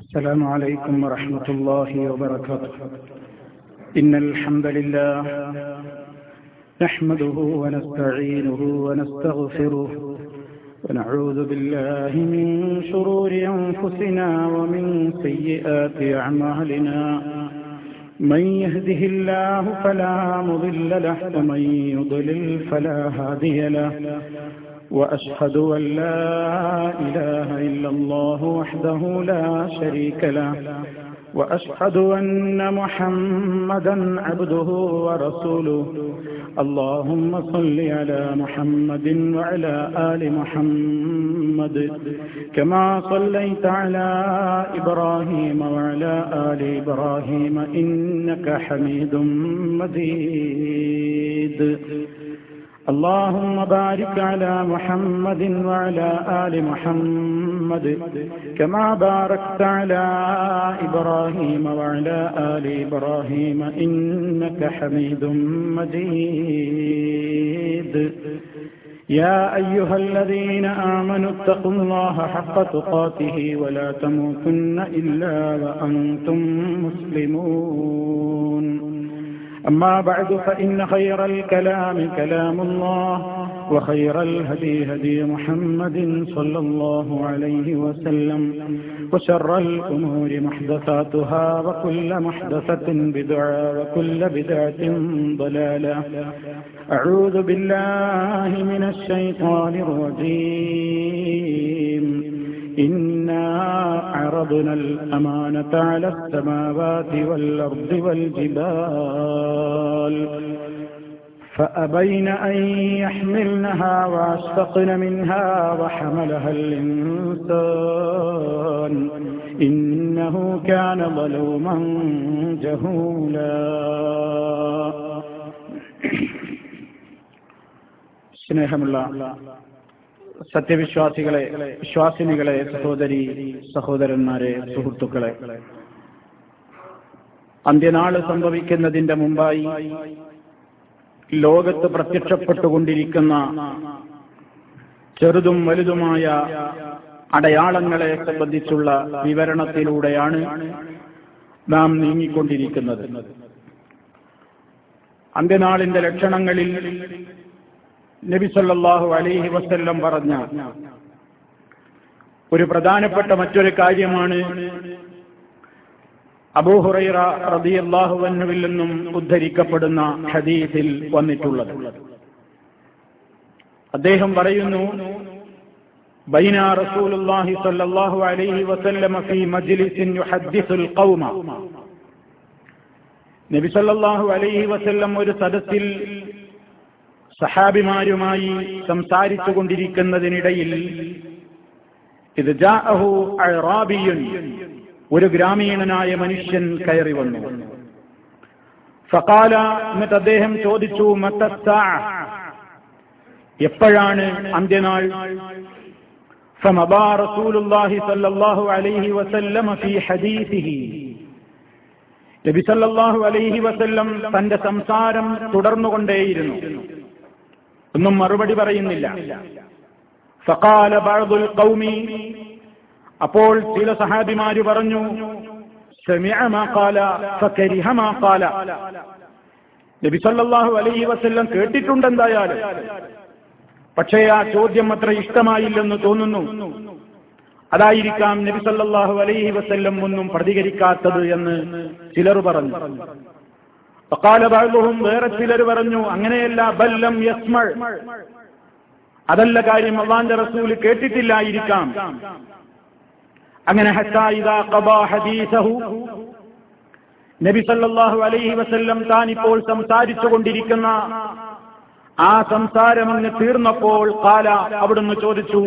السلام عليكم ورحمة الله وبركاته إن الحمد لله نحمده ونستعينه ونستغفره ونعوذ بالله من شرور أنفسنا ومن سيئات أعمالنا من يهده الله فلا مضل له ومن يضلل فلا هادي له وأشهد أن لا إله إلا الله وحده لا شريك له وأشهد أن محمدا عبده ورسوله اللهم صل على محمد وعلى آل محمد كما صليت على إبراهيم وعلى آل إبراهيم إنك حميد مجيد اللهم بارك على محمد وعلى آل محمد كما باركت على إبراهيم وعلى آل إبراهيم إنك حميد مجيد يا أيها الذين آمنوا اتقوا الله حق تقاته ولا تموتن إلا وأنتم مسلمون أما بعد فإن خير الكلام كلام الله وخير الهدي هدي محمد صلى الله عليه وسلم وشر الأمور محدثاتها وكل محدثة بدعة وكل بدعة ضلالة أعوذ بالله من الشيطان الرجيم إنا عرضنا الأمانة على السماوات والأرض والجبال فأبين أن يحملنها وأشفقن منها وحملها الإنسان إنه كان ظلوما جهولا സ്നേഹമുള്ള സത്യവിശ്വാസികളെ വിശ്വാസിനികളെ സഹോദരി സഹോദരന്മാരെ സുഹൃത്തുക്കളെ അന്ത്യനാള് സംഭവിക്കുന്നതിന്റെ മുമ്പായി ലോകത്ത് പ്രത്യക്ഷപ്പെട്ടുകൊണ്ടിരിക്കുന്ന ചെറുതും വലുതുമായ അടയാളങ്ങളെ സംബന്ധിച്ചുള്ള വിവരണത്തിലൂടെയാണ് നാം നീങ്ങിക്കൊണ്ടിരിക്കുന്നത് അന്ത്യനാളിന്റെ ലക്ഷണങ്ങളിൽ നബിസല്ലാഹു അലൈഹി വസ്ല്ലം പറഞ്ഞ ഒരു പ്രധാനപ്പെട്ട മറ്റൊരു കാര്യമാണ് അബൂഹുറൈറ റതിയല്ലാഹുവന്നുവിൽ നിന്നും ഉദ്ധരിക്കപ്പെടുന്ന ഹദീസിൽ വന്നിട്ടുള്ളത് അദ്ദേഹം പറയുന്നു ബൈന റസൂലുള്ളാഹി സ്വല്ലല്ലാഹു അലൈഹി വസല്ലമ ഫീ മജ്ലിസിൻ യുഹദ്ദിസുൽ ഖൗമ നബി സല്ലല്ലാഹു അലൈഹി വസല്ലം ഒരു സദസ്സിൽ സഹാബിമാരുമായി സംസാരിച്ചു കൊണ്ടിരിക്കുന്നതിനിടയിൽ ഇത് ജാഅഹു അറാബിയുൻ ഒരു ഗ്രാമീണനായ മനുഷ്യൻ കയറി വന്നു ഫക്കാല എന്നിട്ട് അദ്ദേഹം ചോദിച്ചു മത്തസ്സാ എപ്പോഴാണ് അന്ത്യനാൾ فمضى رسول الله صلى الله عليه وسلم في حديثه നബി സല്ലല്ലാഹു അലൈഹി വസല്ലം തന്റെ സംസാരം തുടർന്നുകൊണ്ടേയിരുന്നു ഒന്നും മറുപടി പറയുന്നില്ല ഫഖാല ബഅദുൽ ഖൗമി അപ്പോൾ ചില സഹാബിമാര് പറഞ്ഞു നബി സല്ലല്ലാഹു അലൈഹി വസല്ലം കേട്ടിട്ടുണ്ടെന്തായാലും പക്ഷേ ആ ചോദ്യം അത്ര ഇഷ്ടമായില്ലെന്ന് തോന്നുന്നു അതായിരിക്കാം നബി സല്ലല്ലാഹു അലൈഹി വസല്ലം ഒന്നും പ്രതികരിക്കാത്തത് എന്ന് ചിലർ പറഞ്ഞു വക്കാലബാഹും വേറെ ചിലർ പറഞ്ഞു അങ്ങനെയല്ല ബല്ലം യസ്മൾ അതല്ല കാര്യം അള്ളാന്റെ റസൂല് കേട്ടിട്ടില്ലായിരിക്കാം അങ്ങനെ നബി സല്ലല്ലാഹു അലൈഹി വസല്ലം താൻ ഇപ്പോൾ സംസാരിച്ചു കൊണ്ടിരിക്കുന്ന ആ സംസാരം അങ്ങ് തീർന്നപ്പോൾ കാല അവിടുന്ന് ചോദിച്ചു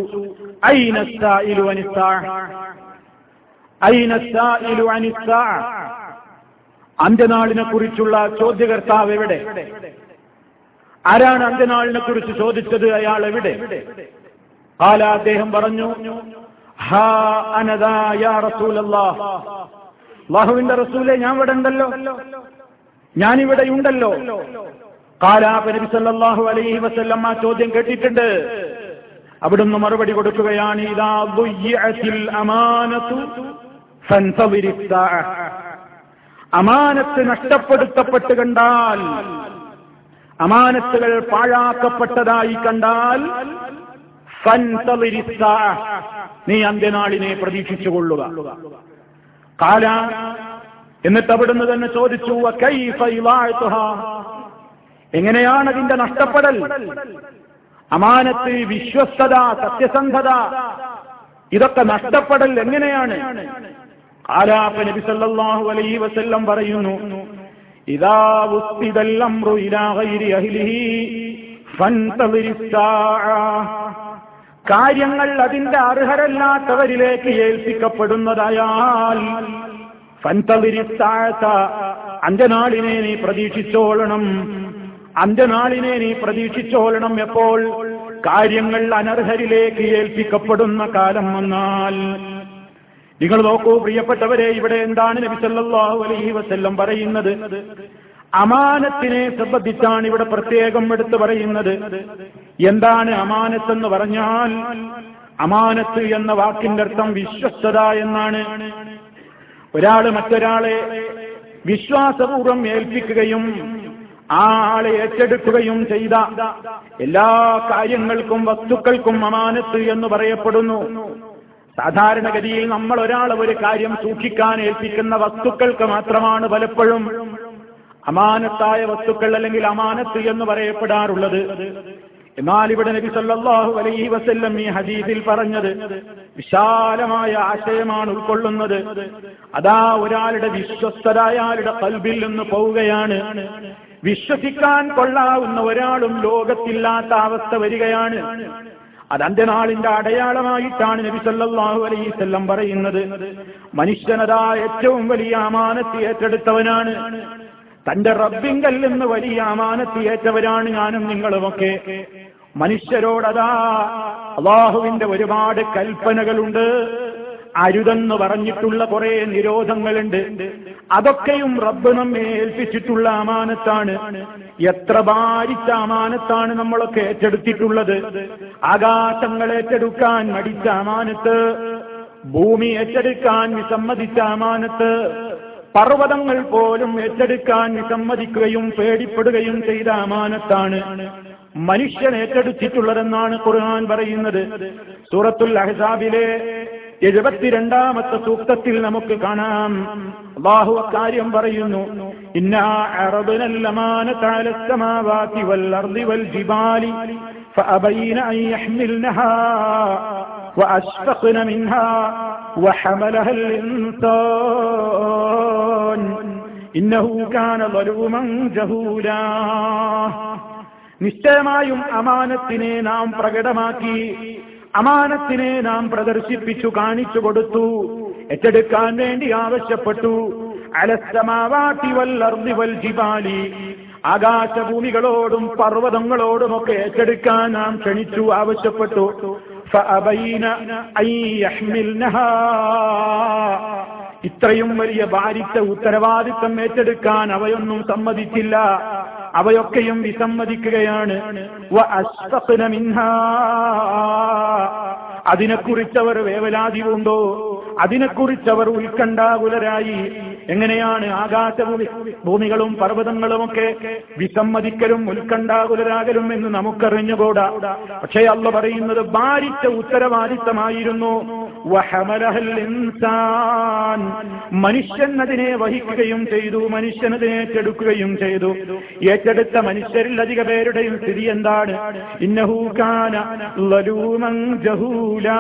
അന്ത്യനാളിനെ കുറിച്ചുള്ള ചോദ്യകർത്താവ് എവിടെ ആരാണ് അന്ത്യനാളിനെ കുറിച്ച് ചോദിച്ചത് അയാൾ എവിടെ കാല അദ്ദേഹം പറഞ്ഞു ഹാ അനദാ യാ റസൂലല്ലാഹ് അള്ളാഹുവിന്റെ റസൂലെ ഞാൻ ഇവിടെ ഉണ്ടല്ലോ ഞാനിവിടെ ഉണ്ടല്ലോ കാലാപ നബി സല്ലല്ലാഹു അലൈഹി വസല്ലം ആ ചോദ്യം കേട്ടിട്ടുണ്ട് അവിടുന്ന് മറുപടി കൊടുക്കുകയാണ് ഇതാ ദുയ്യഅത്തിൽ അമാനത്തു ഫൻതവിരി الساعة. അമാനത്ത് നഷ്ടപ്പെടുത്തപ്പെട്ട് കണ്ടാൽ അമാനത്തുകൾ പാഴാക്കപ്പെട്ടതായി കണ്ടാൽ ഫൻതവിരി الساعة. നീ അന്ത്യനാളിനെ പ്രതീക്ഷിച്ചുകൊള്ളുക കാല എന്നിട്ട് അവിടുന്ന് തന്നെ ചോദിച്ചു "വകൈഫ ഇളാഅത്തുഹാ?" എങ്ങനെയാണ് അതിന്റെ നഷ്ടപ്പെടൽ അമാനത്ത് വിശ്വസ്തത സത്യസന്ധത ഇതൊക്കെ നഷ്ടപ്പെടൽ എങ്ങനെയാണ് ആലാപ നബി സല്ലല്ലാഹു അലൈഹി വസല്ലം പറയുന്നു ഇദാ ഉസ്തിദൽ അംറു ഇലാ ഗൈരി അഹ്ലിഹി ഫൻതളിരി الساعة. കാര്യങ്ങൾ അതിന്റെ അർഹരല്ലാത്തവരിലേക്ക് ഏൽപ്പിക്കപ്പെടുന്നതായാൽ ഫൻതളിരി الساعة. അന്ത്യനാളിനെ നീ പ്രതീക്ഷിച്ചോളണം അന്ത്യനാളിനെ നീ പ്രതീക്ഷിച്ചോളണം എപ്പോൾ കാര്യങ്ങൾ അനർഹരിലേക്ക് ഏൽപ്പിക്കപ്പെടുന്ന കാലം വന്നാൽ നിങ്ങൾ നോക്കൂ പ്രിയപ്പെട്ടവരെ ഇവിടെ എന്താണ് നബി സല്ലല്ലാഹു അലൈഹി വസല്ലം പറയുന്നത് അമാനത്തിനെ സംബന്ധിച്ചാണ് ഇവിടെ പ്രത്യേകം എടുത്തു പറയുന്നത് എന്താണ് അമാനത്തെന്ന് പറഞ്ഞാൽ അമാനത്ത് എന്ന വാക്കിന്റെ അർത്ഥം വിശ്വസ്തത എന്നാണ് ഒരാള് മറ്റൊരാളെ വിശ്വാസപൂർവ്വം ഏൽപ്പിക്കുകയും ആ ആളെ ഏറ്റെടുക്കുകയും ചെയ്ത എല്ലാ കാര്യങ്ങൾക്കും വസ്തുക്കൾക്കും അമാനത്ത് എന്ന് പറയപ്പെടുന്നു സാധാരണഗതിയിൽ നമ്മൾ ഒരാൾ ഒരു കാര്യം സൂക്ഷിക്കാൻ ഏൽപ്പിക്കുന്ന വസ്തുക്കൾക്ക് മാത്രമാണ് പലപ്പോഴും അമാനത്തായ വസ്തുക്കൾ അല്ലെങ്കിൽ അമാനത്ത് എന്ന് പറയപ്പെടാറുള്ളത് എന്നാൽ ഇവിടെ നബി സല്ലല്ലാഹു അലൈഹി വസല്ലം ഈ ഹദീസിൽ പറഞ്ഞത് വിശാലമായ ആശയമാണ് ഉൾക്കൊള്ളുന്നത് അതാ ഒരാളുടെ വിശ്വസ്തത അയാളുടെ കൽബിൽ നിന്ന് പോവുകയാണ് വിശ്വസിക്കാൻ കൊള്ളാവുന്ന ഒരാളും ലോകത്തില്ലാത്ത അവസ്ഥ വരികയാണ് അത് അന്ത്യനാളിന്റെ അടയാളമായിട്ടാണ് നബി സല്ലല്ലാഹു അലൈഹി വസല്ലം പറയുന്നത് മനുഷ്യനതാ ഏറ്റവും വലിയ അമാനത്ത് ഏറ്റെടുത്തവനാണ് തന്റെ റബ്ബിങ്കൽ നിന്ന് വലിയ അമാനത്ത് ഏറ്റവരാണ് ഞാനും നിങ്ങളുമൊക്കെ മനുഷ്യരോടതാ അള്ളാഹുവിന്റെ ഒരുപാട് കൽപ്പനകളുണ്ട് അരുതെന്ന് പറഞ്ഞിട്ടുള്ള കുറെ നിരോധങ്ങളുണ്ട് അതൊക്കെയും റബ്ബ് നമ്മെ ഏൽപ്പിച്ചിട്ടുള്ള അമാനത്താണ് എത്ര ഭാരിച്ച അമാനത്താണ് നമ്മളൊക്കെ ഏറ്റെടുത്തിട്ടുള്ളത് ആകാശങ്ങൾ ഏറ്റെടുക്കാൻ മടിച്ച അമാനത്ത് ഭൂമി ഏറ്റെടുക്കാൻ വിസമ്മതിച്ച അമാനത്ത് പർവ്വതങ്ങൾ പോലും ഏറ്റെടുക്കാൻ വിസമ്മതിക്കുകയും പേടിപ്പെടുകയും ചെയ്ത അമാനത്താണ് മനുഷ്യൻ ഏറ്റെടുത്തിട്ടുള്ളതെന്നാണ് ഖുർആൻ പറയുന്നത് സൂറത്തുൽ അഹ്സാബിലെ എഴുപത്തിരണ്ടാമത്തെ സൂക്തത്തിൽ നമുക്ക് കാണാം അള്ളാഹു അക്കാര്യം പറയുന്നു ഇന്നാ അറബനൽ അമാനത അല السماوات والأرض والجبال فأبين أن يحملنها وأشفقن منها وحملها الإنسان إنه كان ظلوما جهولا നിശ്ചയമായും അമാനത്തിനെ നാം പ്രകടമാക്കി അമാനത്തിനെ നാം പ്രദർശിപ്പിച്ചു കാണിച്ചു കൊടുത്തു ഏറ്റെടുക്കാൻ വേണ്ടി ആവശ്യപ്പെട്ടു അലസ്തമാവാട്ടി വല്ലർന്നി വൽ ജിബാലി ആകാശഭൂമികളോടും പർവ്വതങ്ങളോടുമൊക്കെ ഏറ്റെടുക്കാൻ നാം ക്ഷണിച്ചു ആവശ്യപ്പെട്ടു فأبين أن يحملنها ഇത്രയും വലിയ ഭാരിച്ച ഉത്തരവാദിത്തം ഏറ്റെടുക്കാൻ അവയൊന്നും സമ്മതിച്ചില്ല അവയൊക്കെയും വിസമ്മതിക്കുകയാണ് വ അശ്വഖ്ന മിൻഹാ. അതിനെക്കുറിച്ചവർ വേവലാതിയുണ്ടോ അതിനെക്കുറിച്ചവർ ഉത്കണ്ഠാകുലരായി എങ്ങനെയാണ് ആകാശഭൂമി ഭൂമികളും പർവ്വതങ്ങളുമൊക്കെ വിസമ്മതിക്കലും ഉത്കണ്ഠാകുലരാകലും എന്ന് നമുക്കറിഞ്ഞുകൂടാ പക്ഷേ അല്ല പറയുന്നത് ഭാരിച്ച ഉത്തരവാദിത്തമായിരുന്നു വഹമലഹൽ ഇൻസാൻ മനുഷ്യൻ അതിനെ വഹിക്കുകയും ചെയ്തു മനുഷ്യൻ അതിനെ ഏറ്റെടുക്കുകയും ചെയ്തു ഏറ്റെടുത്ത മനുഷ്യരിൽ അധിക പേരുടെയും സ്ഥിതി എന്താണ് ഇന്നഹൂക്കാന ലലൂമൻ ജഹൂലാ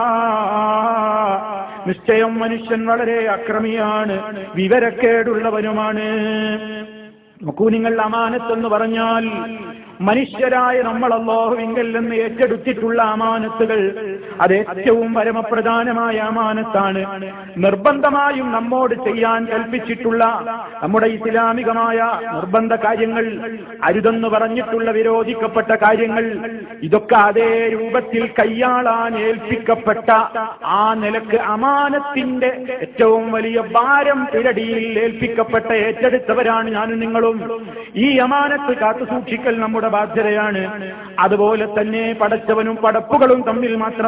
നിശ്ചയം മനുഷ്യൻ വളരെ അക്രമിയാണ് വിവരക്കേടുള്ളവനുമാണ് നോക്കൂ നിങ്ങൾ അമാനത്തെന്ന് പറഞ്ഞാൽ മനുഷ്യരായ നമ്മൾ അള്ളാഹുവിങ്കൽ നിന്ന് ഏറ്റെടുത്തിട്ടുള്ള അമാനത്തുകൾ അത് ഏറ്റവും പരമപ്രധാനമായ അമാനത്താണ് നിർബന്ധമായും നമ്മോട് ചെയ്യാൻ കൽപ്പിച്ചിട്ടുള്ള നമ്മുടെ ഇസ്ലാമികമായ നിർബന്ധ കാര്യങ്ങൾ അരുതെന്ന് പറഞ്ഞിട്ടുള്ള വിരോധിക്കപ്പെട്ട കാര്യങ്ങൾ ഇതൊക്കെ അതേ രൂപത്തിൽ കയ്യാളാൻ ഏൽപ്പിക്കപ്പെട്ട ആ നിലക്ക് അമാനത്തിന്റെ ഏറ്റവും വലിയ ഭാരം പിരടിയിൽ ഏൽപ്പിക്കപ്പെട്ട ഏറ്റെടുത്തവരാണ് ഞാനും നിങ്ങളും ഈ അമാനത്ത് കാത്തു സൂക്ഷിക്കൽ നമ്മുടെ ബാധ്യതയാണ് അതുപോലെ തന്നെ പടച്ചവനും പടപ്പുകളും തമ്മിൽ മാത്രം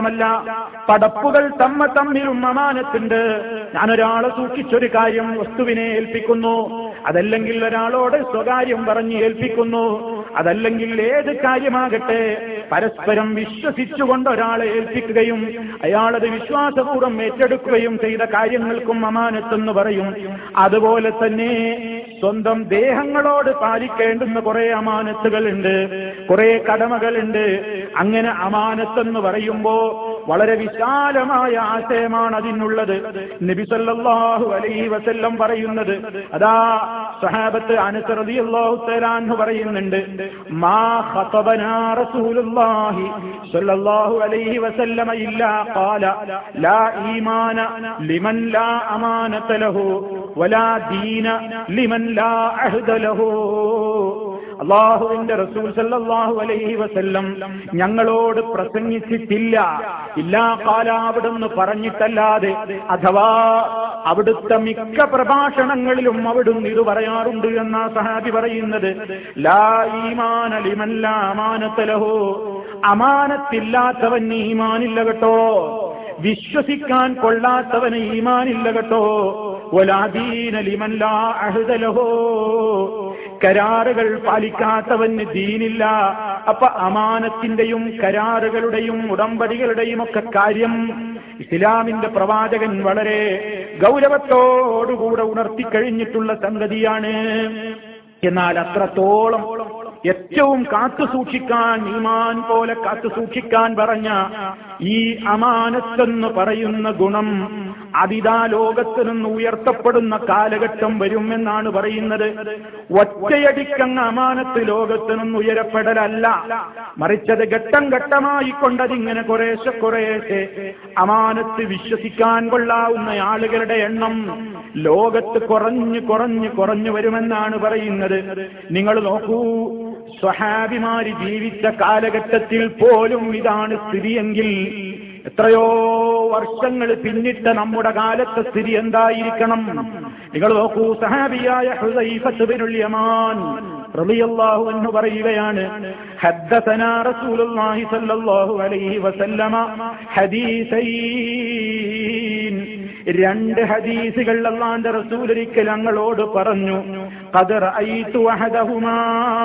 മാത്രമല്ല പടപ്പുകൾ തമ്മ തമ്മിലും അമാനത്തുണ്ട് ഞാനൊരാളെ സൂക്ഷിച്ചൊരു കാര്യം വസ്തുവിനെ ഏൽപ്പിക്കുന്നു അതല്ലെങ്കിൽ ഒരാളോട് സ്വകാര്യം പറഞ്ഞ് ഏൽപ്പിക്കുന്നു അതല്ലെങ്കിൽ ഏത് കാര്യമാകട്ടെ പരസ്പരം വിശ്വസിച്ചുകൊണ്ട് ഒരാളെ ഏൽപ്പിക്കുകയും അയാളത് വിശ്വാസപൂർവ്വം ഏറ്റെടുക്കുകയും ചെയ്ത കാര്യങ്ങൾക്കും അമാനത്തെന്ന് പറയും അതുപോലെ തന്നെ സ്വന്തം ദേഹങ്ങളോട് പാലിക്കേണ്ടുന്ന കുറെ അമാനത്തുകളുണ്ട് കുറെ കടമകളുണ്ട് അങ്ങനെ അമാനത്തെന്ന് പറയുമ്പോ വളരെ വിശാലമായ ആശയമാണ് അതിനുള്ളത് നബി സല്ലല്ലാഹു അലൈഹി വസല്ലം പറയുന്നത് അതാ സഹാബത്ത് അനസ് റളിയല്ലാഹു തആല അൻഹു പറയുന്നുണ്ട് മാ ഖതബനാ റസൂലുള്ളാഹി സല്ലല്ലാഹു അലൈഹി വസല്ലം ഇല്ലാ ഖാല ലാ ഈമാന ലിമൻ ലാ അമാനത ലഹു വലാ ദീന ലിമൻ ലാ അഹ്ദ ലഹു അള്ളാഹുവിന്റെ റസൂൽ സല്ലല്ലാഹു അലൈഹി വസല്ലം ഞങ്ങളോട് പ്രസംഗിച്ചിട്ടില്ല ഇല്ലാ കാല അവിടുന്ന് പറഞ്ഞിട്ടല്ലാതെ അഥവാ അവിടുത്തെ മിക്ക പ്രഭാഷണങ്ങളിലും അവിടുന്ന് ഇത് പറയാറുണ്ട് എന്ന സഹാബി പറയുന്നത് ലാ ഈമാന ലിമൻ ലാ അമാനത്തലഹോ അമാനത്തില്ലാത്തവൻ ഈമാനില്ല കേട്ടോ വിശ്വസിക്കാൻ കൊള്ളാത്തവന് ഈമാനില്ല കേട്ടോ ഒലാദീന ലിമൻ ലാ അഹ്ദലഹോ കരാറുകൾ പാലിക്കാത്തവന് ദീനില്ല അപ്പൊ അമാനത്തിന്റെയും കരാറുകളുടെയും ഉടമ്പടികളുടെയും ഒക്കെ കാര്യം ഇസ്ലാമിന്റെ പ്രവാചകൻ വളരെ ഗൗരവത്തോടുകൂടെ ഉണർത്തിക്കഴിഞ്ഞിട്ടുള്ള സംഗതിയാണ് എന്നാൽ അത്രത്തോളം ഏറ്റവും കാത്തു സൂക്ഷിക്കാൻ ഈമാൻ പോലെ കാത്തു സൂക്ഷിക്കാൻ പറഞ്ഞ ഈ അമാനത്തെന്ന് പറയുന്ന ഗുണം അതിതാ ലോകത്ത് നിന്ന് ഉയർത്തപ്പെടുന്ന കാലഘട്ടം വരുമെന്നാണ് പറയുന്നത് ഒറ്റയടിക്കങ്ങ് അമാനത്ത് ലോകത്ത് നിന്ന് ഉയരപ്പെടലല്ല മറിച്ചത് ഘട്ടം ഘട്ടമായി കൊണ്ടതിങ്ങനെ കുറേശ്ശെ കുറേശ്ശെ അമാനത്ത് വിശ്വസിക്കാൻ കൊള്ളാവുന്ന ആളുകളുടെ എണ്ണം ലോകത്ത് കുറഞ്ഞു കുറഞ്ഞു കുറഞ്ഞു വരുമെന്നാണ് പറയുന്നത് നിങ്ങൾ നോക്കൂ സ്വഹാബിമാര് ജീവിച്ച കാലഘട്ടത്തിൽ പോലും ഇതാണ് സ്ഥിതിയെങ്കിൽ എത്രയോ വർഷങ്ങൾ പിന്നിട്ട നമ്മുടെ കാലത്തെ സ്ഥിതി എന്തായിരിക്കണം നിങ്ങൾ നോക്കൂ സഹാബിയായ ഹുദൈഫത്ത് ബിനുൽ യമാൻ റളിയല്ലാഹു അൻഹു പറയുകയാണ് ഹദ്ദസനാ റസൂലുള്ളാഹി സ്വല്ലല്ലാഹു അലൈഹി വസല്ലമ ഹദീസൈൻ രണ്ട് ഹദീസുകൾ അള്ളാന്റെ റസൂൽ ഒരിക്കൽ ഞങ്ങളോട് പറഞ്ഞു ഖദർ ഐതു അഹദഹുമാ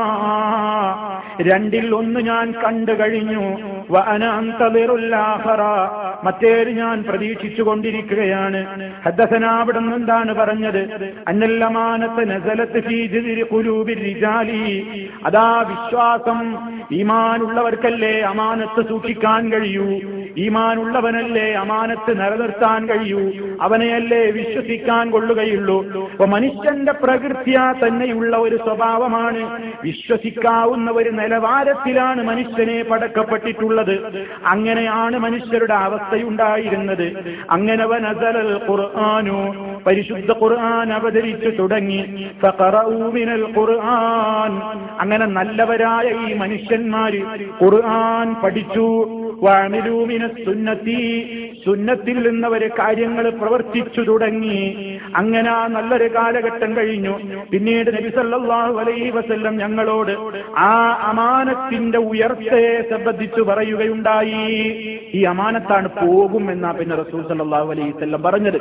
രണ്ടിൽ ഒന്ന് ഞാൻ കണ്ടു കഴിഞ്ഞു വ അന അന്തളിറുൽ ആഖറ മറ്റേത് ഞാൻ പ്രതീക്ഷിച്ചു കൊണ്ടിരിക്കുകയാണ് ഹദ്ദസന അവിടെ നിന്ന് എന്താണ് പറഞ്ഞത് അന്നല്ലമാനത്ത് നസലത്ത് ഫീ ജിദ്രി ഖുലൂബിർ റിജാലി അതാ വിശ്വാസം ഈമാനുള്ളവർക്കല്ലേ അമാനത്ത് സൂക്ഷിക്കാൻ കഴിയൂ ഈമാനുള്ളവനല്ലേ അമാനത്ത് നിലനിർത്താൻ കഴിയൂ അവനെയല്ലേ വിശ്വസിക്കാൻ കൊള്ളുകയുള്ളൂ അപ്പൊ മനുഷ്യന്റെ പ്രകൃതിയാ തന്നെയുള്ള ഒരു സ്വഭാവമാണ് വിശ്വസിക്കാവുന്ന ഒരു നിലവാരത്തിലാണ് മനുഷ്യനെ പടക്കപ്പെട്ടിട്ടുള്ളത് അങ്ങനെയാണ് മനുഷ്യരുടെ അവസ്ഥയുണ്ടായിരുന്നത് അങ്ങനെ വനസലൽ ഖുർആാനു പരിശുദ്ധ ഖുർആൻ അവതരിച്ചു തുടങ്ങി ഫഖറഊ മിനൽ ഖുർആൻ അങ്ങനെ നല്ലവരായ ഈ മനുഷ്യന്മാര് ഖുർആൻ പഠിച്ചു വാമിലൂമിന സുന്നത്തി സുന്നത്തിൽ നിന്നവര് കാര്യങ്ങൾ പ്രവർത്തിച്ചു തുടങ്ങി അങ്ങനെ ആ നല്ലൊരു കാലഘട്ടം കഴിഞ്ഞു പിന്നീട് നബി സല്ലല്ലാഹു അലൈഹി വസല്ലം ഞങ്ങളോട് ആ അമാനത്തിന്റെ ഉയർച്ചയെ സംബന്ധിച്ചു പറയുകയുണ്ടായി ഈ അമാനത്താണ് പോകും എന്നാ പിന്നെ റസൂൽ സല്ലല്ലാഹു അലൈഹി വസല്ലം പറഞ്ഞത്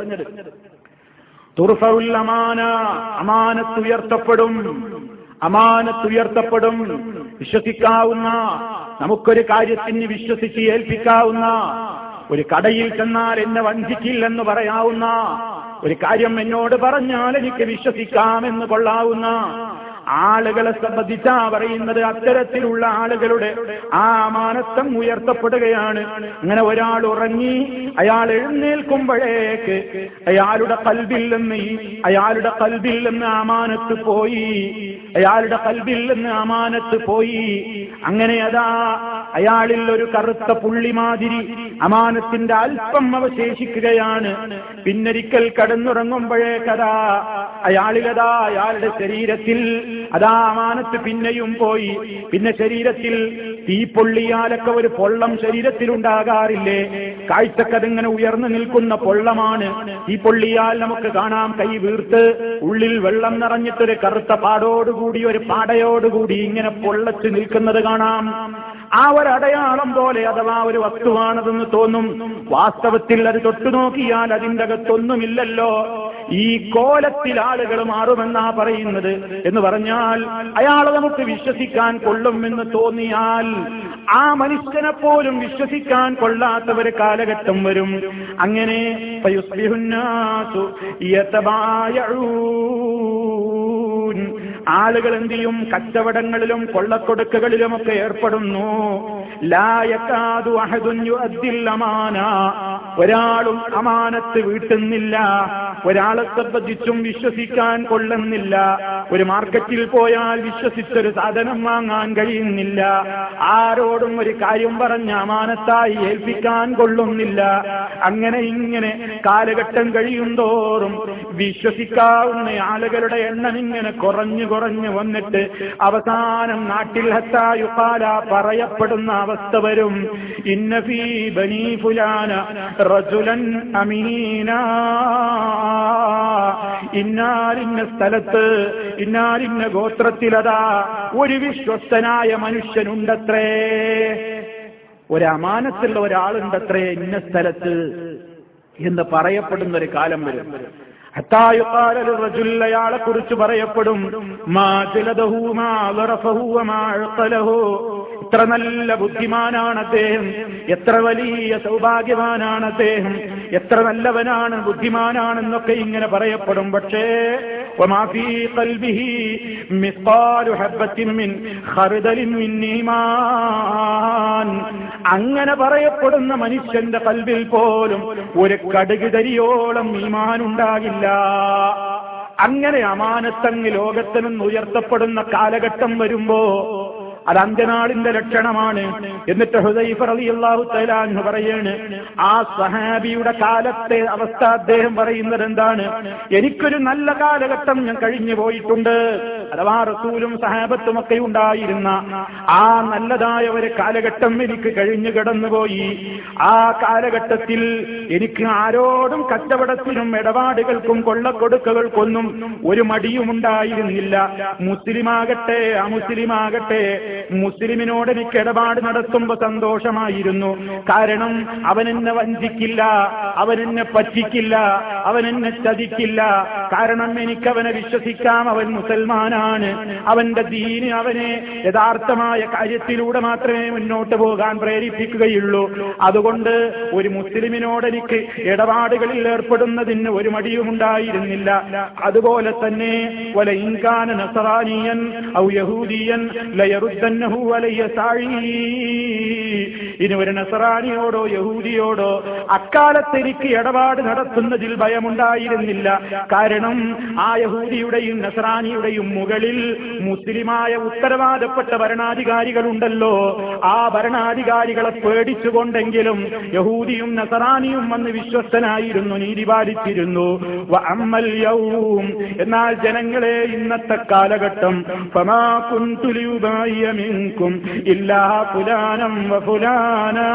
തുർഫഉൽ അമാന അമാനത്ത് ഉയർത്തപ്പെടും അമാനത്ത് ഉയർത്തപ്പെടും വിശ്വസിക്കാവുന്ന നമുക്കൊരു കാര്യത്തിന് വിശ്വസിച്ച് ഏൽപ്പിക്കാവുന്ന ഒരു കടയിൽ ചെന്നാൽ എന്നെ വഞ്ചിക്കില്ലെന്ന് പറയാവുന്ന ഒരു കാര്യം എന്നോട് പറഞ്ഞാൽ എനിക്ക് വിശ്വസിക്കാമെന്ന് കൊള്ളാവുന്ന ആളുകളെ സംബന്ധിച്ചാ പറയുന്നത് അത്തരത്തിലുള്ള ആളുകളുടെ ആ മാനത്തം ഉയർത്തപ്പെടുകയാണ് അങ്ങനെ ഒരാൾ ഉറങ്ങി അയാൾ എഴുന്നേൽക്കുമ്പോഴേക്ക് അയാളുടെ കൽബിൽ നിന്ന് ഈ അയാളുടെ കൽബിൽ നിന്ന് അമാനത്ത് പോയി അയാളുടെ കൽബിൽ നിന്ന് അമാനത്ത് പോയി അങ്ങനെ അതാ അയാളിൽ ഒരു കറുത്ത പുള്ളി മാതിരി അമാനത്തിന്റെ അല്പം അവശേഷിക്കുകയാണ് പിന്നൊരിക്കൽ കടന്നുറങ്ങുമ്പോഴേക്കതാ അയാളിലതാ അയാളുടെ ശരീരത്തിൽ അതാ അമാനത്ത് പിന്നെയും പോയി പിന്നെ ശരീരത്തിൽ തീപ്പൊള്ളിയാലൊക്കെ ഒരു പൊള്ളം ശരീരത്തിലുണ്ടാകാറില്ലേ കാഴ്ചക്കതിങ്ങനെ ഉയർന്നു നിൽക്കുന്ന പൊള്ളമാണ് ഈ പൊള്ളിയാൽ നമുക്ക് കാണാം കൈ വീർത്ത് ഉള്ളിൽ വെള്ളം നിറഞ്ഞിട്ടൊരു കറുത്ത പാടോടുകൂടി ഒരു പാടയോടുകൂടി ഇങ്ങനെ പൊള്ളച്ച് നിൽക്കുന്നത് കാണാം ആ ഒരു അടയാളം പോലെ അഥവാ ഒരു വസ്തുവാണതെന്ന് തോന്നും വാസ്തവത്തിൽ അത് തൊട്ടു നോക്കിയാൽ അതിന്റെ അകത്തൊന്നുമില്ലല്ലോ ഈ കോലത്തിൽ ആളുകൾ മാറുമെന്നാ പറയുന്നത് എന്ന് പറഞ്ഞാൽ അയാളെ നമുക്ക് വിശ്വസിക്കാൻ കൊള്ളുമെന്ന് തോന്നിയാൽ ആ മനുഷ്യനെ പോലും വിശ്വസിക്കാൻ കൊള്ളാത്ത ഒരു കാലഘട്ടം വരും അങ്ങനെ ഫയുസ്ബിഹുന്നാസു യതബായഊൻ. ആളുകൾ എന്ത് ചെയ്യും കച്ചവടങ്ങളിലും കൊള്ളക്കൊടുക്കുകളിലുമൊക്കെ ഏർപ്പെടുന്നു ലായക്കാതു അഹദുൻ യുഅദ്ദിൽ അമാന ഒരാളും അമാനത്ത് വീട്ടുന്നില്ല ഒരാളെ സംബന്ധിച്ചും വിശ്വസിക്കാൻ കൊള്ളുന്നില്ല ഒരു മാർക്കറ്റിൽ പോയാൽ വിശ്വസിച്ചൊരു സാധനം വാങ്ങാൻ കഴിയുന്നില്ല ആരോടും ഒരു കാര്യം പറഞ്ഞ അമാനത്തായി ഏൽപ്പിക്കാൻ കൊള്ളുന്നില്ല അങ്ങനെ ഇങ്ങനെ കാലഘട്ടം കഴിയും തോറും വിശ്വസിക്കാവുന്ന ആളുകളുടെ എണ്ണം ഇങ്ങനെ കുറഞ്ഞു കുറഞ്ഞു വന്നിട്ട് അവസാനം നാട്ടിൽ ഹത്തായുപാല പറയപ്പെടുന്ന അവസ്ഥ വരും ഇന്നഫീ ബനീ ഫുലാന റജുലൻ അമീന ഇന്നാലിന്ന സ്ഥലത്ത് ഇന്നാലിന്ന ഗോത്രത്തിലതാ ഒരു വിശ്വസ്തനായ മനുഷ്യനുണ്ടത്രേ ഒരു അമാനത്തുള്ള ഒരാളുണ്ടത്രേ ഇന്ന സ്ഥലത്ത് എന്ന് പറയപ്പെടുന്ന ഒരു കാലം വരും അയാളെ കുറിച്ച് പറയപ്പെടും മാ ജലദഹു മാ ലറഫഹു വമാ അഅ്ഖലഹു. എത്ര നല്ല ബുദ്ധിമാനാണ് അദ്ദേഹം എത്ര വലിയ സൗഭാഗ്യവാനാണ് അദ്ദേഹം എത്ര നല്ലവനാണ് ബുദ്ധിമാനാണെന്നൊക്കെ ഇങ്ങനെ പറയപ്പെടും പക്ഷേ وما في قلبه مثقال حبة من خردل من إيمان അങ്ങനെ പറയപ്പെടുന്ന മനുഷ്യന്റെ കൽവിൽ പോലും ഒരു കടുക് തരിയോളം ഈമാൻ ഉണ്ടാകില്ല അങ്ങനെ അമാനത്തങ്ങ് ലോകത്തിൽ നിന്ന് ഉയർത്തപ്പെടുന്ന കാലഘട്ടം വരുമ്പോ അത് അന്ത്യനാളിന്റെ ലക്ഷണമാണ് എന്നിട്ട് ഹുദൈഫർ അലി അള്ളാഹു തലാന്ന് പറയാണ് ആ സഹാബിയുടെ കാലത്തെ അവസ്ഥ അദ്ദേഹം പറയുന്നത് എന്താണ് എനിക്കൊരു നല്ല കാലഘട്ടം ഞാൻ കഴിഞ്ഞു പോയിട്ടുണ്ട് അഥവാ റസൂലും സഹാബത്തും ഒക്കെ ഉണ്ടായിരുന്ന ആ നല്ലതായ ഒരു കാലഘട്ടം എനിക്ക് കഴിഞ്ഞു കടന്നുപോയി ആ കാലഘട്ടത്തിൽ എനിക്ക് ആരോടും കച്ചവടത്തിനും ഇടപാടുകൾക്കും കൊള്ളക്കൊടുക്കുകൾക്കൊന്നും ഒരു മടിയും ഉണ്ടായിരുന്നില്ല മുസ്ലിമാകട്ടെ അമുസ്ലിമാകട്ടെ മുസ്ലിമിനോട് എനിക്ക് ഇടപാട് നടത്തുമ്പോ സന്തോഷമായിരുന്നു കാരണം അവൻ എന്നെ വഞ്ചിക്കില്ല അവൻ എന്നെ പറ്റിക്കില്ല അവൻ എന്നെ ചതിക്കില്ല കാരണം എനിക്ക് അവനെ വിശ്വസിക്കാം അവൻ മുസൽമാനാണ് അവന്റെ ദീന് അവനെ യഥാർത്ഥമായ കാര്യത്തിലൂടെ മാത്രമേ മുന്നോട്ട് പോകാൻ പ്രേരിപ്പിക്കുകയുള്ളൂ അതുകൊണ്ട് ഒരു മുസ്ലിമിനോട് എനിക്ക് ഇടപാടുകളിൽ ഏർപ്പെടുന്നതിന് ഒരു മടിയും ഉണ്ടായിരുന്നില്ല അതുപോലെ തന്നെ വല ഇൻകാന നസറാനിയൻ ഔ യഹൂദിയൻ ലയറുദ്ദന്നഹു വലയ സാഴി ഇനി ഒരു നസറാനിയോടോ യഹൂദിയോടോ അക്കാലത്ത് എനിക്ക് ഇടപാട് നടത്തുന്നതിൽ ഭയമുണ്ടായിരുന്നില്ല കാരണം ആ യഹൂദിയുടെയും നസറാനിയുടെയും മുകളിൽ മുസ്ലിമായ ഉത്തരവാദപ്പെട്ട ഭരണാധികാരികളുണ്ടല്ലോ ആ ഭരണാധികാരികളെ പേടിച്ചുകൊണ്ടെങ്കിലും യഹൂദിയും നസറാനിയും വന്ന് വിശ്വസ്തനായിരുന്നു നീതി പാലിച്ചിരുന്നു വ അമ്മൽ യൗം എന്നാൽ ജനങ്ങളെ ഇന്നത്തെ കാലഘട്ടം ഫമാ കുന്തു ലിയുബായിയ മിൻകും ഇല്ലാ ഫുലാനം വ ഫുലാനാ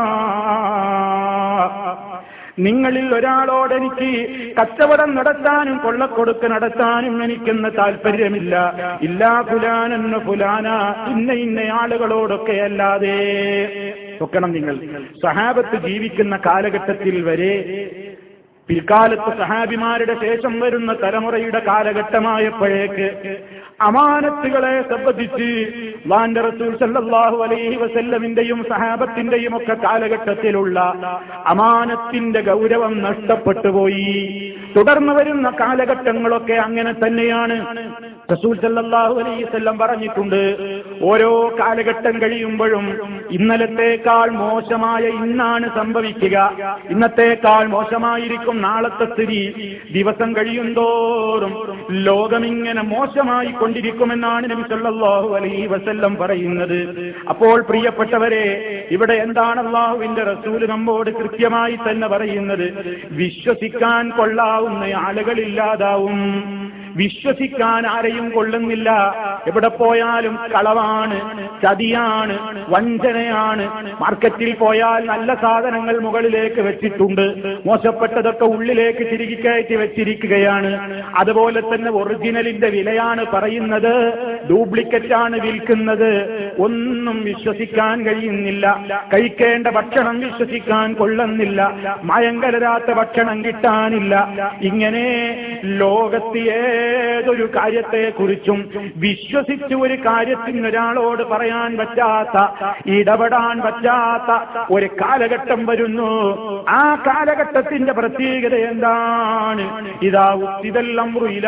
നിങ്ങളിൽ ഒരാളോട് എനിക്ക് കച്ചവടം നടത്താനും കൊള്ളക്കൊടുക്ക് നടത്താനും എനിക്കെന്ന് താല്പര്യമില്ല ഇല്ലാ ഫുലാനെന്ന് ഫുലാന ഇന്ന ഇന്ന ആളുകളോടൊക്കെ അല്ലാതെ നോക്കണം നിങ്ങൾ സഹാബത്ത് ജീവിക്കുന്ന കാലഘട്ടത്തിൽ വരെ പിൽക്കാലത്ത് സഹാബിമാരുടെ ശേഷം വരുന്ന തലമുറയുടെ കാലഘട്ടമായപ്പോഴേക്ക് അമാനത്തുകളെ സംബന്ധിച്ച് വാന്റെ റസൂൽ സല്ലല്ലാഹു അലൈഹി വസല്ലമിന്റെയും സഹാബത്തിന്റെയും ഒക്കെ കാലഘട്ടത്തിലുള്ള അമാനത്തിന്റെ ഗൗരവം നഷ്ടപ്പെട്ടു പോയി തുടർന്ന് വരുന്ന കാലഘട്ടങ്ങളൊക്കെ അങ്ങനെ തന്നെയാണ് റസൂൽ സല്ലല്ലാഹു അലൈഹി വസല്ലം പറഞ്ഞിട്ടുണ്ട് ഓരോ കാലഘട്ടം കഴിയുമ്പോഴും ഇന്നലത്തേക്കാൾ മോശമായ ഇന്നാണ് സംഭവിക്കുക ഇന്നത്തേക്കാൾ മോശമായിരിക്കും നാളത്തെ സ്ഥിതി ദിവസം കഴിയുന്തോറും ലോകമിങ്ങനെ മോശമായി കൊണ്ടിരിക്കുമെന്നാണ് നബി സല്ലല്ലാഹു അലൈഹി വസല്ലം പറയുന്നത് അപ്പോൾ പ്രിയപ്പെട്ടവരെ ഇവിടെ എന്താണ് അള്ളാഹുവിന്റെ റസൂല് നമ്മോട് കൃത്യമായി തന്നെ പറയുന്നത് വിശ്വസിക്കാൻ കൊള്ളാവുന്ന ആളുകളില്ലാതാവും വിശ്വസിക്കാൻ ആരെയും കൊള്ളുന്നില്ല എവിടെ പോയാലും കളവാണ് ചതിയാണ് വഞ്ചനയാണ് മാർക്കറ്റിൽ പോയാൽ നല്ല സാധനങ്ങൾ മുകളിലേക്ക് വെച്ചിട്ടുണ്ട് മോശപ്പെട്ടതൊക്കെ ഉള്ളിലേക്ക് തിരികെ കയറ്റി വെച്ചിരിക്കുകയാണ് അതുപോലെ തന്നെ ഒറിജിനലിന്റെ വിലയാണ് പറയുന്നത് ഡ്യൂപ്ലിക്കറ്റ് ആണ് വിൽക്കുന്നത് ഒന്നും വിശ്വസിക്കാൻ കഴിയുന്നില്ല കഴിക്കേണ്ട ഭക്ഷണം വിശ്വസിക്കാൻ കൊള്ളുന്നില്ല മയം കലരാത്ത ഭക്ഷണം കിട്ടാനില്ല ഇങ്ങനെ ലോകത്ത് ഏതൊരു കാര്യത്തെക്കുറിച്ചും വിശ്വസിച്ച് ഒരു കാര്യത്തിന് ഒരാളോട് പറയാൻ പറ്റാത്ത ഇടപെടാൻ പറ്റാത്ത ഒരു കാലഘട്ടം വരുന്നു ആ കാലഘട്ടത്തിന്റെ പ്രത്യേകത എന്താണ് ഇതാ ഉത്തിതെല്ലാം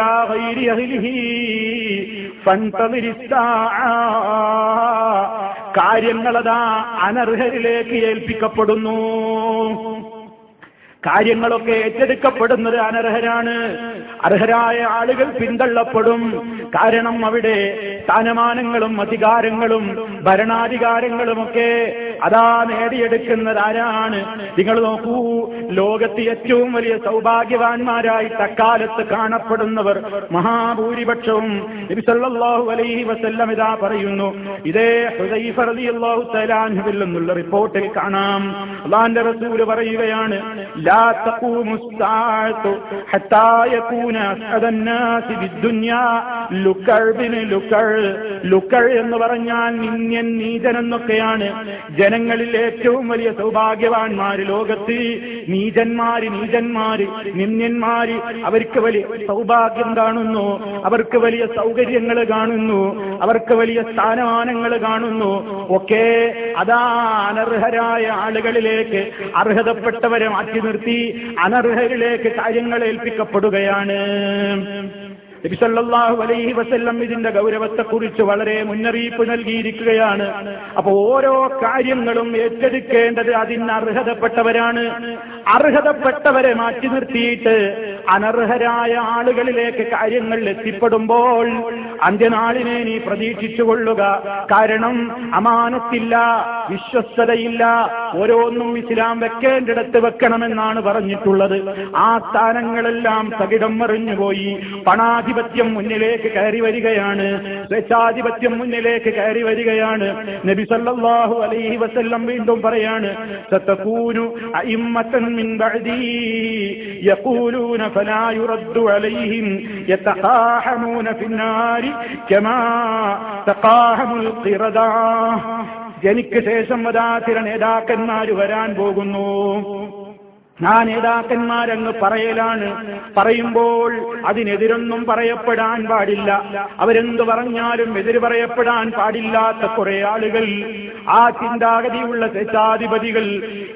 കാര്യങ്ങളതാ അനർഹരിലേക്ക് ഏൽപ്പിക്കപ്പെടുന്നു കാര്യങ്ങളൊക്കെ ഏറ്റെടുക്കപ്പെടുന്നത് അനർഹരാണ് അർഹരായ ആളുകൾ പിന്തള്ളപ്പെടും കാരണം അവിടെ സ്ഥാനമാനങ്ങളും അധികാരങ്ങളും ഭരണാധികാരങ്ങളുമൊക്കെ അതാ നേടിയെടുക്കുന്നത് ആരാണ് നിങ്ങൾ നോക്കൂ ലോകത്ത് ഏറ്റവും വലിയ സൗഭാഗ്യവാന്മാരായി തക്കാലത്ത് കാണപ്പെടുന്നവർ മഹാഭൂരിപക്ഷവും നബി സല്ലല്ലാഹു അലൈഹി വസല്ലം ഇതാ പറയുന്നു ഇതേ ഹുദൈഫ റളിയല്ലാഹു തആല അൻഹുവിൽ നിന്നുള്ള റിപ്പോർട്ടിൽ കാണാം അള്ളാന്റെ റസൂൽ പറയുകയാണ് ലാ തഖൂമു الساعة حتى يكون أسعد الناس بالدنيا ലുക്കർ ബിന് ലുക്കർ ലുക്കർ എന്ന് പറഞ്ഞാൽ നിന്യൻ നീതൻ എന്നൊക്കെയാണ് ജനങ്ങളിൽ ഏറ്റവും വലിയ സൗഭാഗ്യവാന്മാര് ലോകത്ത് നീചന്മാര് നീചന്മാര് നിന്യന്മാര് അവർക്ക് വലിയ സൗഭാഗ്യം കാണുന്നു അവർക്ക് വലിയ സൗകര്യങ്ങൾ കാണുന്നു അവർക്ക് വലിയ സ്ഥാനമാനങ്ങൾ കാണുന്നു ഒക്കെ അതാ അനർഹരായ ആളുകളിലേക്ക് അർഹതപ്പെട്ടവരെ മാറ്റി നിർത്തി അനർഹരിലേക്ക് കാര്യങ്ങൾ ഏൽപ്പിക്കപ്പെടുകയാണ് നബിസല്ലാഹു അലൈഹി വസല്ലം ഇതിന്റെ ഗൗരവത്തെക്കുറിച്ച് വളരെ മുന്നറിയിപ്പ് നൽകിയിരിക്കുകയാണ് അപ്പൊ ഓരോ കാര്യങ്ങളും ഏറ്റെടുക്കേണ്ടത് അതിന് അർഹതപ്പെട്ടവരാണ് അർഹതപ്പെട്ടവരെ മാറ്റി നിർത്തിയിട്ട് അനർഹരായ ആളുകളിലേക്ക് കാര്യങ്ങൾ എത്തിപ്പെടുമ്പോൾ അന്ത്യനാളിനെ നീ പ്രതീക്ഷിച്ചുകൊള്ളുക കാരണം അമാനത്തില്ല വിശ്വസ്തതയില്ല ഓരോന്നും ഇസ്ലാം വെക്കേണ്ടിടത്ത് വെക്കണമെന്നാണ് പറഞ്ഞിട്ടുള്ളത് ആ സ്ഥാനങ്ങളെല്ലാം തകിടം മറിഞ്ഞുപോയി പണാധിപത്യം മുന്നിലേക്ക് കയറി വരികയാണ് സ്വേച്ഛാധിപത്യം മുന്നിലേക്ക് കയറി വരികയാണ് നബി സല്ലല്ലാഹു അലൈഹി വസല്ലം വീണ്ടും പറയാണ് സതകൂനു അഇമ്മത്തൻ മിൻ ബഅദി യഖൂലൂന ഫലാ യുറദ്ദു അലൈഹിം യതഖാഹമൂന ഫിന്നാരി കമാ തഖാഹമുൽ ഖിറദാ ജനിക്ക് ശേഷം അതാ ചില നേതാക്കന്മാർ വരാൻ പോകുന്നു ആ നേതാക്കന്മാരങ്ങ് പറയലാണ് പറയുമ്പോൾ അതിനെതിരൊന്നും പറയപ്പെടാൻ പാടില്ല അവരെന്തു പറഞ്ഞാലും എതിര് പറയപ്പെടാൻ പാടില്ലാത്ത കുറെ ആളുകൾ ആ ചിന്താഗതിയുള്ള സ്വേച്ഛാധിപതികൾ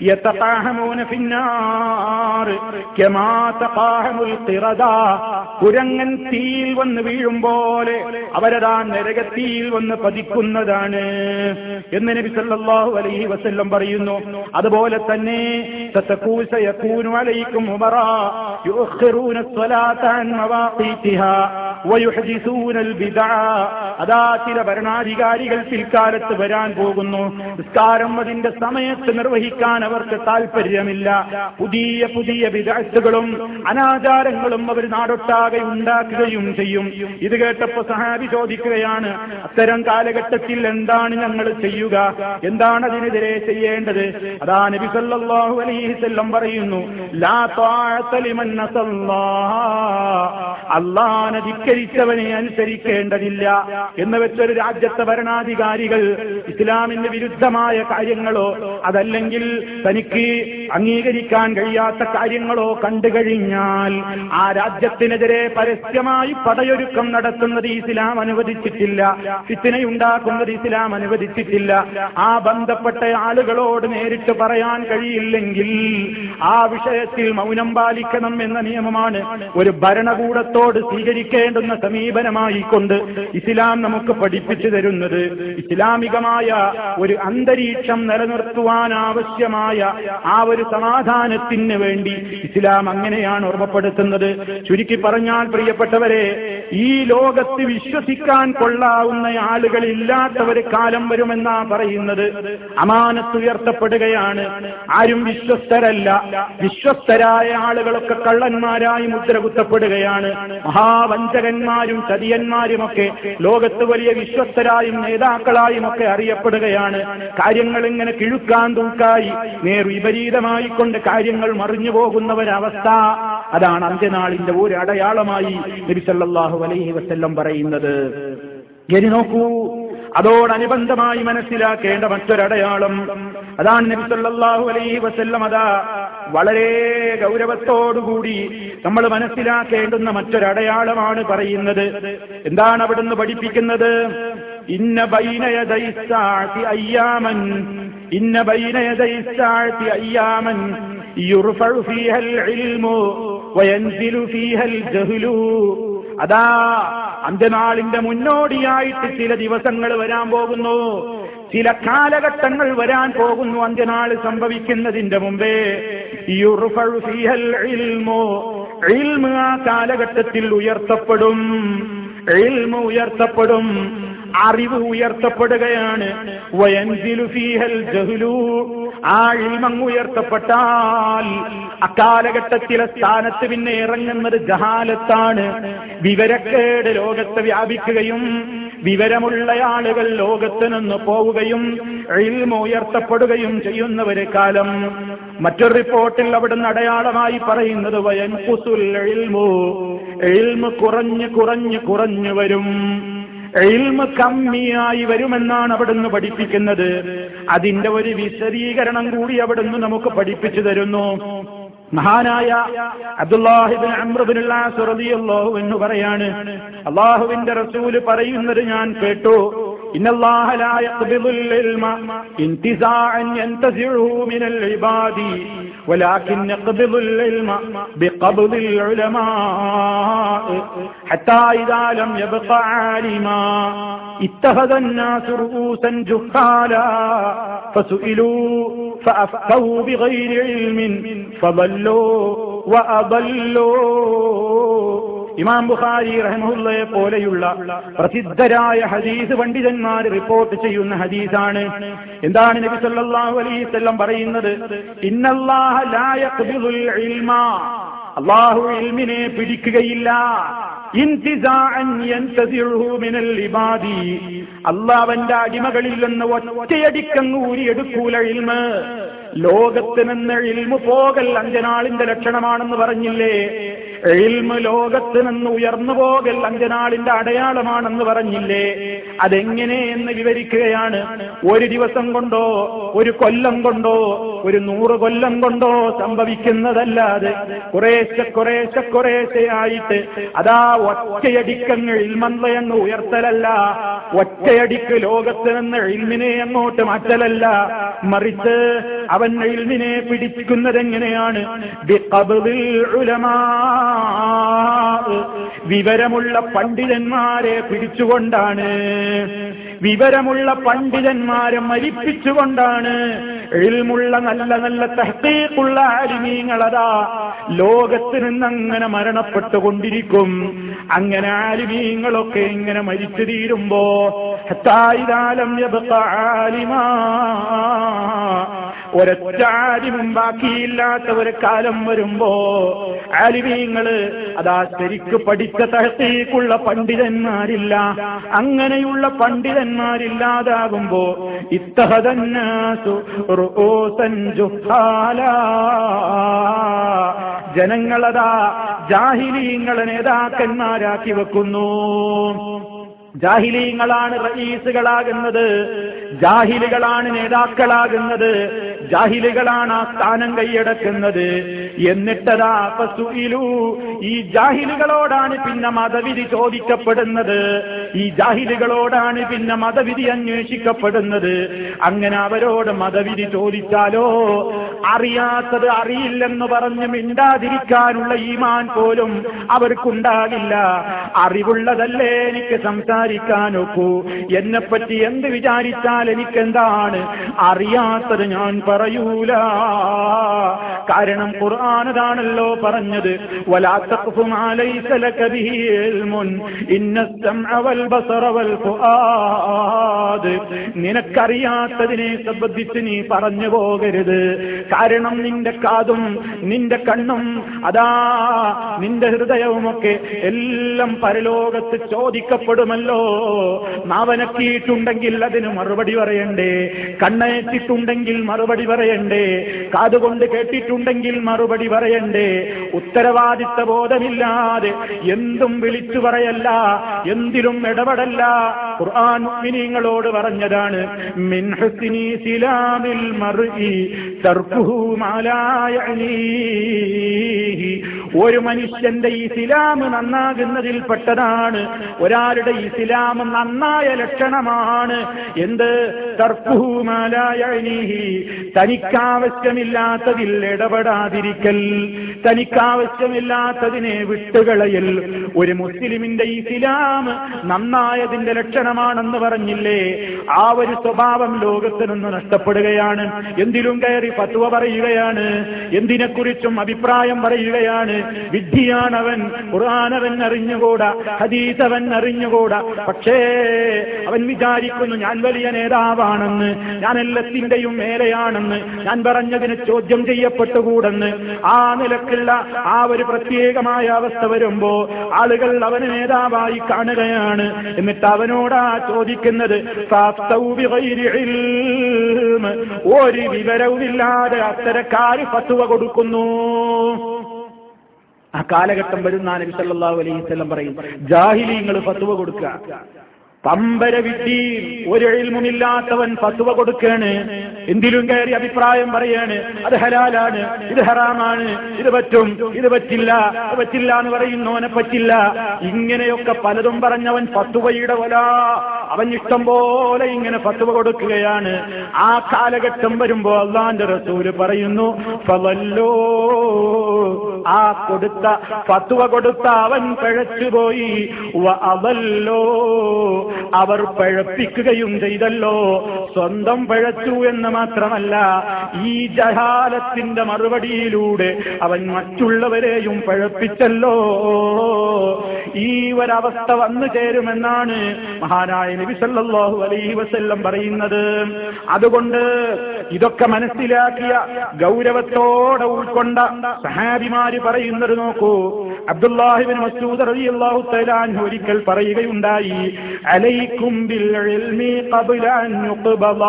കുരങ്ങൻ തീയിൽ വന്ന് വീഴും പോലെ അവരതാ നരകത്തിയിൽ വന്ന് പതിക്കുന്നതാണ് എന്ന് നബി സല്ലല്ലാഹു അലൈഹി വസല്ലം പറയുന്നു അതുപോലെ തന്നെ സതകൂസ يكون عليكم أمراء يؤخرون الصلاة عن مواقيتها ويحدثون البدع അതാ ചില ഭരണാധികാരികൾ പിൽക്കാലത്ത് വരാൻ പോകുന്നു നിസ്കാരം അതിന്റെ സമയത്ത് നിർവഹിക്കാൻ അവർക്ക് താല്പര്യമില്ല പുതിയ പുതിയ വിദഗ്ധകളും അനാചാരങ്ങളും അവർ നാടൊട്ടാകെ ഉണ്ടാക്കുകയും ചെയ്യും ഇത് കേട്ടപ്പോ സഹാബി ചോദിക്കുകയാണ് അത്തരം കാലഘട്ടത്തിൽ എന്താണ് ഞങ്ങൾ ചെയ്യുക എന്താണ് അതിനെതിരെ ചെയ്യേണ്ടത് അതാ നബി സല്ലല്ലാഹു അലൈഹി വസല്ലം പറയുന്നു ലാ ത്വാഅത ലിമൻ നസല്ലാഹ അള്ളാഹനെ ധിക്കരിച്ചവനെ അനുസരിക്കേണ്ടതില്ല എന്ന് വെച്ചൊരു രാജ്യത്തെ ഭരണാധികാരികൾ ഇസ്ലാമിന് വിരുദ്ധമായ കാര്യങ്ങളോ അതല്ലെങ്കിൽ തനിക്ക് അംഗീകരിക്കാൻ കഴിയാത്ത കാര്യങ്ങളോ കണ്ടു കഴിഞ്ഞാൽ ആ രാജ്യത്തിനെതിരെ പരസ്യമായി പടയൊരുക്കം നടത്തുന്നത് ഇസ്ലാം അനുവദിച്ചിട്ടില്ല ഫിത്തിനയുണ്ടാക്കുന്നത് ഇസ്ലാം അനുവദിച്ചിട്ടില്ല ആ ബന്ധപ്പെട്ട ആളുകളോട് നേരിട്ട് പറയാൻ കഴിയില്ലെങ്കിൽ ആ വിഷയത്തിൽ മൗനം പാലിക്കണം എന്ന നിയമമാണ് ഒരു ഭരണകൂടത്തോട് സ്വീകരിക്കേണ്ടുന്ന സമീപനമായി കൊണ്ട് ഇസ്ലാം നമുക്ക് പഠിപ്പിച്ചു തരുന്നത് ഇസ്ലാമികമായ ഒരു അന്തരീക്ഷം നിലനിർത്തുവാൻ ആവശ്യമായ ആ ഒരു സമാധാനത്തിന് വേണ്ടി ഇസ്ലാം അങ്ങനെയാണ് ഓർമ്മപ്പെടുത്തുന്നത് ചുരുക്കി പറഞ്ഞാൽ പ്രിയപ്പെട്ടവരെ ഈ ലോകത്ത് വിശ്വസിക്കാൻ കൊള്ളാവുന്ന ആളുകൾ ഇല്ലാത്തവര് കാലം വരുമെന്നാ പറയുന്നത് അമാനത്തുയർത്തപ്പെടുകയാണ് ആരും വിശ്വസ്തരല്ല വിശ്വസ്തരായ ആളുകളൊക്കെ കള്ളന്മാരായി മുദ്ര കുത്തപ്പെടുകയാണ് മഹാവഞ്ചകരായി പ്രവാചകന്മാരും ചതിയന്മാരുമൊക്കെ ലോകത്ത് വലിയ വിശ്വസ്തരായും നേതാക്കളായും ഒക്കെ അറിയപ്പെടുകയാണ് കാര്യങ്ങൾ ഇങ്ങനെ കിഴുക്കാൻ തൂക്കായി നേർ വിപരീതമായി കൊണ്ട് കാര്യങ്ങൾ മറിഞ്ഞു പോകുന്ന ഒരവസ്ഥ അതാണ് അന്ത്യനാളിന്റെ ഒരു അടയാളമായി നബിസല്ലാഹു അലൈഹി വസ്ല്ലം പറയുന്നത് ഇനി നോക്കൂ അതോടനുബന്ധമായി മനസ്സിലാക്കേണ്ട മറ്റൊരടയാളം അതാണ് നബി സല്ലല്ലാഹു അലൈഹി വസല്ലം അതാ വളരെ ഗൗരവത്തോടുകൂടി നമ്മൾ മനസ്സിലാക്കേണ്ടുന്ന മറ്റൊരടയാളമാണ് പറയുന്നത് എന്താണ് അവിടുന്ന് പഠിപ്പിക്കുന്നത് ഇന്ന ബൈനയദൈസാത്തി അയ്യാമൻ ഇന്ന ബൈനയദൈസാത്തി അയ്യാമൻ യുർഫഉ ഫീഹൽ ഇൽമു വയൻസിലു ഫീഹൽ ജഹ്ലു അതാ അന്ത്യനാളിന്റെ മുന്നോടിയായിട്ട് ചില ദിവസങ്ങൾ വരാൻ പോകുന്നു ചില കാലഘട്ടങ്ങൾ വരാൻ പോകുന്നു അന്ത്യനാൾ സംഭവിക്കുന്നതിന്റെ മുമ്പേ യുർഫഉ ഫീഹൽ ഇൽമു ഇൽമു ആ കാലഘട്ടത്തിൽ ഉയർത്തപ്പെടും ഇൽമു ഉയർത്തപ്പെടും അറിവ് ഉയർത്തപ്പെടുകയാണ് വയൻസിലു ഫീഹൽ ജഹ്ലു ആ ഇൽമങ് ഉയർത്തപ്പെട്ടാൽ അക്കാലഘട്ടത്തിലെ സ്ഥാനത്ത് പിന്നെ ഇറങ്ങുന്നത് ജഹാലത്താണ് വിവരക്കേട് ലോകത്ത് വ്യാപിക്കുകയും വിവരമുള്ള ആളുകൾ ലോകത്ത് നിന്ന് പോവുകയും ഇൽമ ഉയർത്തപ്പെടുകയും ചെയ്യുന്നവരെ കാലം മറ്റൊരു റിപ്പോർട്ടിൽ അവിടുന്ന് അടയാളമായി പറയുന്നത് വയൻ കുസുൽ ഇൽമു ഇൽമ കുറഞ്ഞ് കുറഞ്ഞ് കുറഞ്ഞു വരും ഇൽമ കമ്മിയായി വരുമെന്നാണ് അവിടുന്ന് പഠിപ്പിക്കുന്നത് അതിന്റെ ഒരു വിശദീകരണം കൂടി അവിടുന്ന് നമുക്ക് പഠിപ്പിച്ചു തരുന്നു മഹാനായ അബ്ദുല്ലാഹിബിൻ അമ്രബിനുള്ള റളിയല്ലാഹു എന്ന് പറയാണ് അള്ളാഹുവിന്റെ റസൂല് പറയുന്നത് ഞാൻ കേട്ടു إن الله لا يقبض العلم انتزاعا ينتزعه من العباد ولكن يقبض العلم بقبض العلماء حتى إذا لم يبق عالما اتخذ الناس رؤوسا جهالا فسئلوا فأفتوا بغير علم فضلوا وأضلوا ഇമാം ബുഖാരി റഹ്മുള്ളയെ പോലെയുള്ള പ്രസിദ്ധരായ ഹദീസ് പണ്ഡിതന്മാർ റിപ്പോർട്ട് ചെയ്യുന്ന ഹദീസാണ് എന്താണ് നബി സല്ലല്ലാഹു അലൈഹി വസല്ലം പറയുന്നത് ഇന്നല്ലാഹ ലാ യഖ്ബിദുൽ ഇൽമ അല്ലാഹു ഇൽമിനെ പിടിക്കുകയില്ല ഇൻതിസാഅൻ യൻതസിഉഹു മിനൽ ഇബാദി അള്ളാഹുവിന്റെ അടിമകളിൽ നിന്ന് ഒറ്റയടിക്കങ്ങ് ഊരിയെടുക്കൂല ഇൽമ ലോകത്ത് നിന്ന് ഇൽമു പോകൽ അഞ്ചനാളിന്റെ ലക്ഷണമാണെന്ന് പറഞ്ഞില്ലേ ഇൽമ ലോകത്ത് നിന്ന് ഉയർന്നു പോകൽ അഞ്ചനാളിന്റെ അടയാളമാണെന്ന് പറഞ്ഞില്ലേ അതെങ്ങനെ എന്ന് വിവരിക്കുകയാണ് ഒരു ദിവസം കൊണ്ടോ ഒരു കൊല്ലം കൊണ്ടോ ഒരു നൂറ് കൊല്ലം കൊണ്ടോ സംഭവിക്കുന്നതല്ലാതെ കുറേശ്ശെ കുറേശ്ശെ കുറേശ്ശെയായിട്ട് അതാ ഒറ്റയടിക്കങ്ങ് ഇൽമന്തയങ്ങ് ഉയർത്തലല്ല ഒറ്റയടിക്ക് ലോകത്ത് നിന്ന് ഇൽമിനെ അങ്ങോട്ട് മാറ്റലല്ല മറിച്ച് അവൻ ഇൽമിനെ പിടിപ്പിക്കുന്നത് എങ്ങനെയാണ് വിവരമുള്ള പണ്ഡിതന്മാരെ പിടിച്ചുകൊണ്ടാണ് വിവരമുള്ള പണ്ഡിതന്മാരെ മരിപ്പിച്ചുകൊണ്ടാണ് എഴുമുള്ള നല്ല നല്ല തഹ്തീക്കുള്ള ആലിമീങ്ങളതാ ലോകത്ത് നിന്നങ്ങനെ മരണപ്പെട്ടുകൊണ്ടിരിക്കും അങ്ങനെ ആലിമീങ്ങളൊക്കെ ഇങ്ങനെ മരിച്ചു തീരുമ്പോ ഹത്തായിതാലം ആലിമാ ഒരൊറ്റ ആലിമും ബാക്കിയില്ലാത്ത ഒരു കാലം വരുമ്പോ ആലിമീങ്ങള് അതാ ശരിക്ക് പഠിച്ച തഹത്തേക്കുള്ള പണ്ഡിതന്മാരില്ല അങ്ങനെയുള്ള പണ്ഡിതന്മാരില്ലാതാകുമ്പോ ഇത്തഹതന്നാസു റുഊസൻ ജുഹാല ജനങ്ങളതാ ജാഹിലീങ്ങളെ നേതാക്കന്മാരാക്കി വെക്കുന്നു ജാഹിലീങ്ങളാണ് റയീസുകളാകുന്നത് ജാഹിലുകളാണ് നേതാക്കളാകുന്നത് ജാഹിലുകളാണ് ആ സ്ഥാനം കൈയടക്കുന്നത് എന്നിട്ടതാ പസുയിലു ഈ ജാഹിലുകളോടാണ് പിന്നെ മതവിധി ചോദിക്കപ്പെടുന്നത് ഈ ജാഹിലുകളോടാണ് പിന്നെ മതവിധി അന്വേഷിക്കപ്പെടുന്നത് അങ്ങനെ അവരോട് മതവിധി ചോദിച്ചാലോ അറിയാത്തത് അറിയില്ലെന്ന് പറഞ്ഞ് മിണ്ടാതിരിക്കാനുള്ള ഈമാൻ പോലും അവർക്കുണ്ടാകില്ല അറിവുള്ളതല്ലേ എനിക്ക് സംസാരിക്കാനൊക്കൂ എന്നെപ്പറ്റി എന്ത് വിചാരിച്ചാൽ എനിക്കെന്താണ് അറിയാത്തത് ഞാൻ പറയൂല കാരണം ഖുർആാനതാണല്ലോ പറഞ്ഞത് ഇല്ലാതെ നിനക്കറിയാത്തതിനെ സംബന്ധിച്ച് നീ പറഞ്ഞു പോകരുത് കാരണം നിന്റെ കാതും നിന്റെ കണ്ണും അതാ നിന്റെ ഹൃദയവുമൊക്കെ എല്ലാം പരലോകത്ത് ചോദിക്കപ്പെടുമല്ലോ നാവനക്കിയിട്ടുണ്ടെങ്കിൽ അതിന് മറുപടി പറയണ്ടേ കണ്ണയറ്റിട്ടുണ്ടെങ്കിൽ മറുപടി പറയണ്ടേ കാതുകൊണ്ട് കേട്ടിട്ടുണ്ടെങ്കിൽ മറുപടി പറയണ്ടേ ഉത്തരവാദിത്ത ബോധമില്ലാതെ എന്തും വിളിച്ചു പറയല്ല എന്തിലും ഇടപെടല്ല ഖുർആൻ മുഅ്മിനീങ്ങളോട് പറഞ്ഞതാണ് മിൻ ഹുസ്നി സിലാമിൽ മർഇ തർക്കുഹു മാ ലാ യഅനീഹി ഒരു മനുഷ്യന്റെ ഇസ്ലാം നന്നാകുന്നതിൽപ്പെട്ടതാണ് ഒരാളുടെ ഇസ്ലാം നന്നായ ലക്ഷണമാണ് എന്ത് തർക്കുഹു മാ ലാ യഅനീഹി തനിക്കാവശ്യമില്ലാത്തതിൽ ഇടപെടാതിരിക്കൽ തനിക്കാവശ്യമില്ലാത്തതിനെ വിട്ടുകളയൽ ഒരു മുസ്ലിമിന്റെ ഇസ്ലാം നന്നായതിന്റെ ലക്ഷണമാണെന്ന് പറഞ്ഞില്ലേ ആ ഒരു സ്വഭാവം ലോകത്ത് നിന്ന് നഷ്ടപ്പെടുകയാണ് എന്തിലും കയറി പത്തുവ പറയുകയാണ് എന്തിനെക്കുറിച്ചും അഭിപ്രായം പറയുകയാണ് വിദ്യയാണവൻ ഖുർആാനവൻ അറിഞ്ഞുകൂടാ ഹദീസവൻ അറിഞ്ഞുകൂടാ പക്ഷേ അവൻ വിചാരിക്കുന്നു ഞാൻ വലിയ നേതാവാണെന്ന് ഞാൻ എല്ലാത്തിന്റെയും മേലെയാണെന്ന് ഞാൻ പറഞ്ഞതിന് ചോദ്യം ചെയ്യപ്പെട്ടുകൂടെന്ന് ആ നിലക്കുള്ള ആ ഒരു പ്രത്യേകമായ അവസ്ഥ വരുമ്പോ ആളുകൾ അവന് നേതാവായി കാണുകയാണ് എന്നിട്ട് അവനോടാ ചോദിക്കുന്നത് ഫാസ്തൗ ബിഗൈരി ഇൽം. ഒരു വിവരവുമില്ലാതെ അത്തരക്കാര് ഫത്തുവ കൊടുക്കുന്നു ആ കാലഘട്ടം വരുന്ന നബി സല്ലല്ലാഹു അലൈഹി വസല്ലം പറയും ജാഹിലീങ്ങൾ ഫത്തുവ കൊടുക്കുക പമ്പര വിദ്യയും ഒരു എഴുമുമില്ലാത്തവൻ ഫത്തുവ കൊടുക്കാണ് എന്തിലും കയറി അഭിപ്രായം പറയാണ് അത് ഹലാലാണ് ഇത് ഹറാമാണ് ഇത് പറ്റും ഇത് പറ്റില്ല ഇത് പറ്റില്ല എന്ന് പറയുന്നവനെ പറ്റില്ല ഇങ്ങനെയൊക്കെ പലതും പറഞ്ഞവൻ ഫത്തുവയുടെ കൊല അവൻ ഇഷ്ടം പോലെ ഇങ്ങനെ ഫത്തുവ കൊടുക്കുകയാണ് ആ കാലഘട്ടം വരുമ്പോ അള്ളാന്റെ റസൂല് പറയുന്നു ഫവല്ലോ ആ കൊടുത്ത ഫത്തുവ കൊടുത്ത അവൻ പഴച്ചുപോയി വ അവല്ലോ അവർ പഴപ്പിക്കുകയും ചെയ്തല്ലോ സ്വന്തം പഴച്ചു എന്ന് മാത്രമല്ല ഈ ജഹാലത്തിന്റെ മറുപടിയിലൂടെ അവൻ മറ്റുള്ളവരെയും പഴപ്പിച്ചല്ലോ ഈ ഒരവസ്ഥ വന്നു ചേരുമെന്നാണ് മഹാനായ നബി സല്ലല്ലാഹു അലൈഹി വസല്ലം പറയുന്നത് അതുകൊണ്ട് ഇതൊക്കെ മനസ്സിലാക്കിയ ഗൗരവത്തോടെ ഉൾക്കൊണ്ട സഹാബിമാര് പറയുന്നത് നോക്കൂ അബ്ദുല്ലാഹിബിൻ മസൂദ് റളിയല്ലാഹു തആല അൻഹു ഒരിക്കൽ പറയുകയുണ്ടായി അലൈക്കും ബിൽ ഇൽമി ഖബ്ല അൻ യുഖ്ബല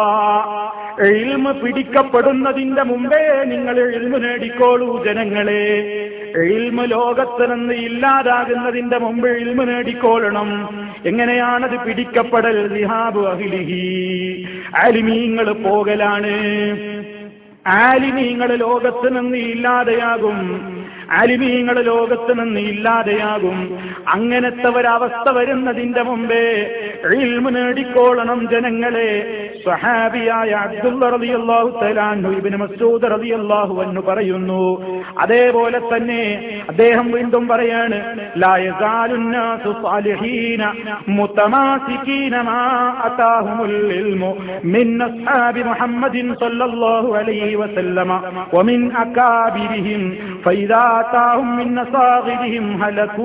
ഇൽമ പിടിക്കപ്പെടുന്നതിന്റെ മുമ്പേ നിങ്ങൾ ഇൽമ നേടിക്കോളൂ ജനങ്ങളെ ഇൽമ ലോകത്ത് നിന്ന് ഇല്ലാതാകുന്നതിന്റെ മുമ്പ് ഇൽമ നേടിക്കോളണം എങ്ങനെയാണത് പിടിക്കപ്പെടൽ നിഹാബ് അഹിലിഹി ആലിമീങ്ങൾ പോകലാണ് ആലിമീങ്ങൾ ലോകത്ത് നിന്ന് ഇല്ലാതെയാകും ആലിമീങ്ങൾ ലോകത്ത് നിന്ന് ഇല്ലാതെയാകും അങ്ങനത്തെ ഒരവസ്ഥ വരുന്നതിന്റെ മുമ്പേ ഇൽമു നേടിക്കോളണം ജനങ്ങളെ സ്വഹാബിയായ അബ്ദുള്ള റളിയല്ലാഹു തആലാഹു ഇബ്നു മസ്ഊദ് റളിയല്ലാഹു അൻഹു പറയുന്നു അതേപോലെ തന്നെ അദ്ദേഹം വീണ്ടും പറയാണ് ലാ യസാലുൻ നാസു സാലിഹീന മുതമാസികീന മാ അതാഹുമുൽ ഇൽമു മിൻ അസ്ഹാബി മുഹമ്മദിൻ സല്ലല്ലാഹു അലൈഹി വസല്ലമ വമിൻ അകാബിരിഹിം ഫൈദാ ആതാഹും മിൻ അസാഗിരിഹിം ഹലകൂ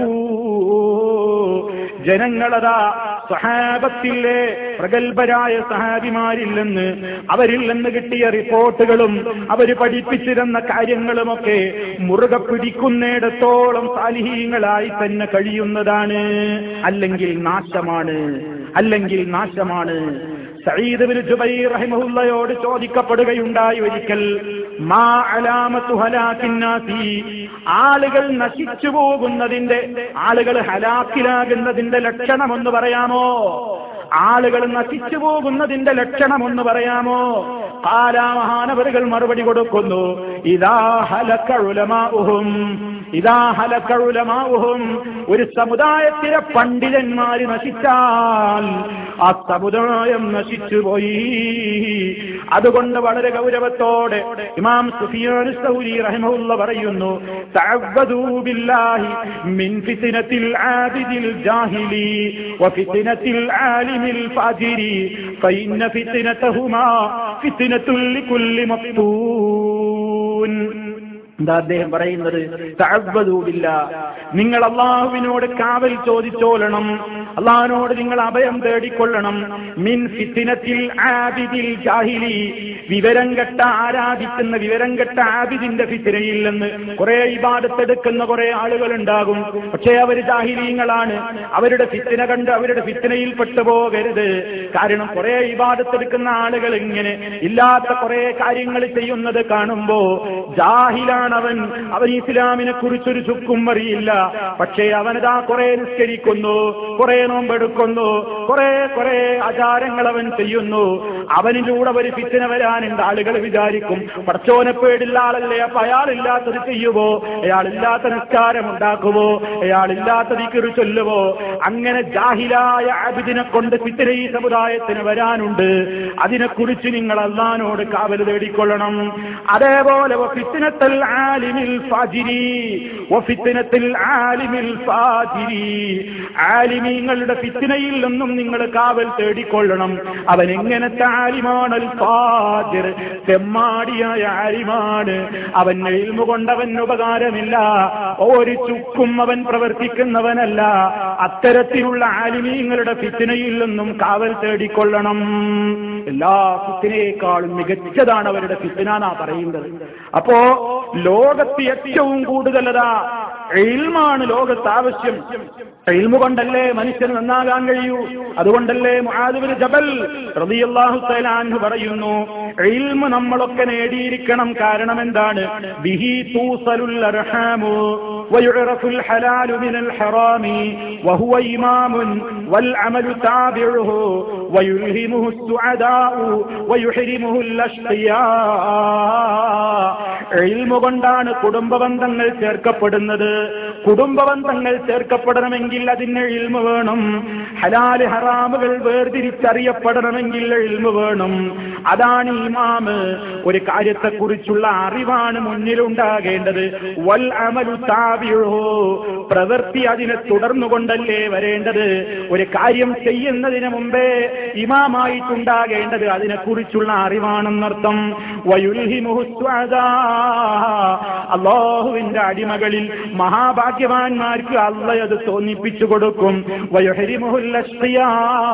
ജനങ്ങളതാ സഹാബത്തിലെ പ്രഗത്ഭരായ സഹാബിമാരിൽ നിന്ന് അവരിൽ നിന്ന് കിട്ടിയ റിപ്പോർട്ടുകളും അവർ പഠിപ്പിച്ചിരുന്ന കാര്യങ്ങളുമൊക്കെ മുറുകെ പിടിക്കുന്നിടത്തോളം സാലിഹീങ്ങളായി തന്നെ കഴിയുന്നതാണ് അല്ലെങ്കിൽ നാശമാണ് അല്ലെങ്കിൽ നാശമാണ് സയ്യിദ് ബിൻ ജുബൈർ റഹിമഹുള്ളയോട് ചോദിക്കപ്പെടുകയുണ്ടായി ഒരിക്കൽ മാ അലാമത്തു ഹലാക്കിന്നാസി ആളുകൾ നശിച്ചു പോകുന്നതിന്റെ ആളുകൾ ഹലാക്കിലാകുന്നതിന്റെ ലക്ഷണമെന്ന് പറയാമോ ആളുകൾ നശിച്ചു പോകുന്നതിന്റെ ലക്ഷണമെന്ന് പറയാമോ കാലാമഹാനവരുകൾ മറുപടി കൊടുക്കുന്നു ഇതാ ഹലക്കഴുലമാവും ഇതാ ഹലക്കഴുലമാവും ഒരു സമുദായത്തിലെ പണ്ഡിതന്മാര് നശിച്ചാൽ ആ സമുദായം നശിച്ചുപോയി അതുകൊണ്ട് വളരെ ഗൗരവത്തോടെ ഇമാം സുഫിയാൻ സൗരി റഹിമുള്ള പറയുന്നു തഅവ്വദൂ ബില്ലാഹി മിൻ ഫിത്നത്തിൽ ആബിദിൽ ജാഹിലി വഫിത്നത്തിൽ ആലിമിൽ ഫാജിരി ഫഇന്ന ഫിത്നതഹുമാ ഫിത്നത്തുൽ ലികുല്ലി മഫ്തൂൻ എന്താ അദ്ദേഹം പറയുന്നത് തഅവ്വദൂ ബില്ലാ നിങ്ങൾ അള്ളാഹുവിനോട് കാവൽ ചോദിച്ചോളണം അള്ളഹാനോട് നിങ്ങൾ അഭയം തേടിക്കൊള്ളണം മിൻ ഫിത്തിനത്തിൽ ആബിദിൽ ജാഹിലി വിവരം കെട്ട ആരാധിക്കുന്ന വിവരം കെട്ട ആബിദിന്റെ ഫിത്തിനയിൽ നിന്ന് കുറെ ഇബാദത്തെടുക്കുന്ന കുറെ ആളുകൾ ഉണ്ടാകും പക്ഷേ അവർ ജാഹിലീങ്ങളാണ് അവരുടെ ഫിത്തിന കണ്ട് അവരുടെ ഫിത്തിനയിൽ പെട്ടുപോകരുത് കാരണം കുറെ ഇബാദത്തെടുക്കുന്ന ആളുകൾ ഇങ്ങനെ ഇല്ലാത്ത കുറെ കാര്യങ്ങൾ ചെയ്യുന്നത് കാണുമ്പോ ജാഹിലാണവൻ അവൻ ഇസ്ലാമിനെ കുറിച്ചൊരു ചുക്കും അറിയില്ല പക്ഷേ അവനതാ കുറെ നിസ്കരിക്കുന്നു കുറെ നോമ്പെടുക്കുന്നു കുറെ കുറെ ആചാരങ്ങൾ അവൻ ചെയ്യുന്നു അവനിലൂടെ ഒരു ഫിത്തിന വരാനുണ്ട് ആളുകൾ വിചാരിക്കും പടച്ചോനെ പേടില്ല ആളല്ലേ അപ്പൊ അയാളില്ലാത്തത് ചെയ്യുമോ അയാളില്ലാത്ത നിസ്കാരം ഉണ്ടാക്കുമോ അയാളില്ലാത്ത ദിക്കറ് ചൊല്ലുവോ അങ്ങനെ ജാഹിലായ അബിദിനെ കൊണ്ട് ഫിത്തിന ഈ സമുദായത്തിന് വരാനുണ്ട് അതിനെക്കുറിച്ച് നിങ്ങൾ അള്ളഹാനോട് കാവൽ തേടിക്കൊള്ളണം അതേപോലെ ഫിത്തിനത്തൽ ആലിമിൽ ഫാജിരി ഫിത്തിനത്തിൽ ആലിമിൽ ഫാജിരി ആലിമീങ്ങളുടെ ഫിത്തിനയിൽ നിന്നും നിങ്ങൾ കാവൽ തേടിക്കൊള്ളണം അവൻ എങ്ങനത്തെ ആലിമാണ് ഫാജിർ തെമ്മാടിയായ ആലിമാണ് അവൻ എൽമു കൊണ്ടവൻ ഉപകാരമില്ല ഒരു ചുക്കും അവൻ പ്രവർത്തിക്കുന്നവനല്ല അത്തരത്തിലുള്ള ആലിമീങ്ങളുടെ ഫിത്തിനയിൽ നിന്നും കാവൽ തേടിക്കൊള്ളണം എല്ലാ ഫിത്തിനയേക്കാളും മികച്ചതാണ് അവരുടെ ഫിത്തിന എന്നാ പറയുന്നത് അപ്പോ ലോകത്ത് ഏറ്റവും കൂടുതലതാ എൽമാണ് ലോകത്ത് ആവശ്യം എൽമു കൊണ്ടല്ലേ മനുഷ്യന് നന്നാകാൻ കഴിയൂ അതുകൊണ്ടല്ലേ മുആദുബിന് ജബൽ റളിയല്ലാഹു തആല അൻഹു പറയുന്നു ഇൽമ് നമ്മളൊക്കെ നേടിയിരിക്കണം കാരണം എന്താണ് ബിഹി തൂസലുൽ അർഹാമു വയുറഫുൽ ഹലാലു മിനൽ ഹറാമി വഹുവ ഇമാമുൻ വൽ അമലു താബിഉഹു വയുൽഹിമുഹു സുഅദാഉ വയുഹരിമുഹുൽ അഷ്ഖിയാ ഇൽമു കൊണ്ടാണ് കുടുംബബന്ധങ്ങൾ ചേർക്കപ്പെടുന്നത് കുടുംബബന്ധങ്ങൾ ചേർക്കപ്പെടണമെങ്കിൽ അതിന് ഇൽമു വേണം ഹലാല് ഹറാമുകൾ വേർതിരിച്ചറിയപ്പെടണമെങ്കിൽ ഇൽമു വേണം അതാണ് ഇമാമ് ഒരു കാര്യത്തെക്കുറിച്ചുള്ള അറിവാണ് മുന്നിലുണ്ടാകേണ്ടത് വൽ അമലു താവിഴോ പ്രവൃത്തി അതിനെ തുടർന്നുകൊണ്ടല്ലേ വരേണ്ടത് ഒരു കാര്യം ചെയ്യുന്നതിന് മുമ്പേ ഇമാമായിട്ടുണ്ടാകേണ്ടത് അതിനെക്കുറിച്ചുള്ള അറിവാണെന്നർത്ഥം വയുൽഹിമുഹുസ്വാദാ അള്ളാഹുവിന്റെ അടിമകളിൽ മഹാഭാഗ്യവാന്മാർക്ക് അള്ള അത് തോന്നിപ്പിച്ചു കൊടുക്കും വയുഹരിമുഹുല്ലഷ്ടിയാ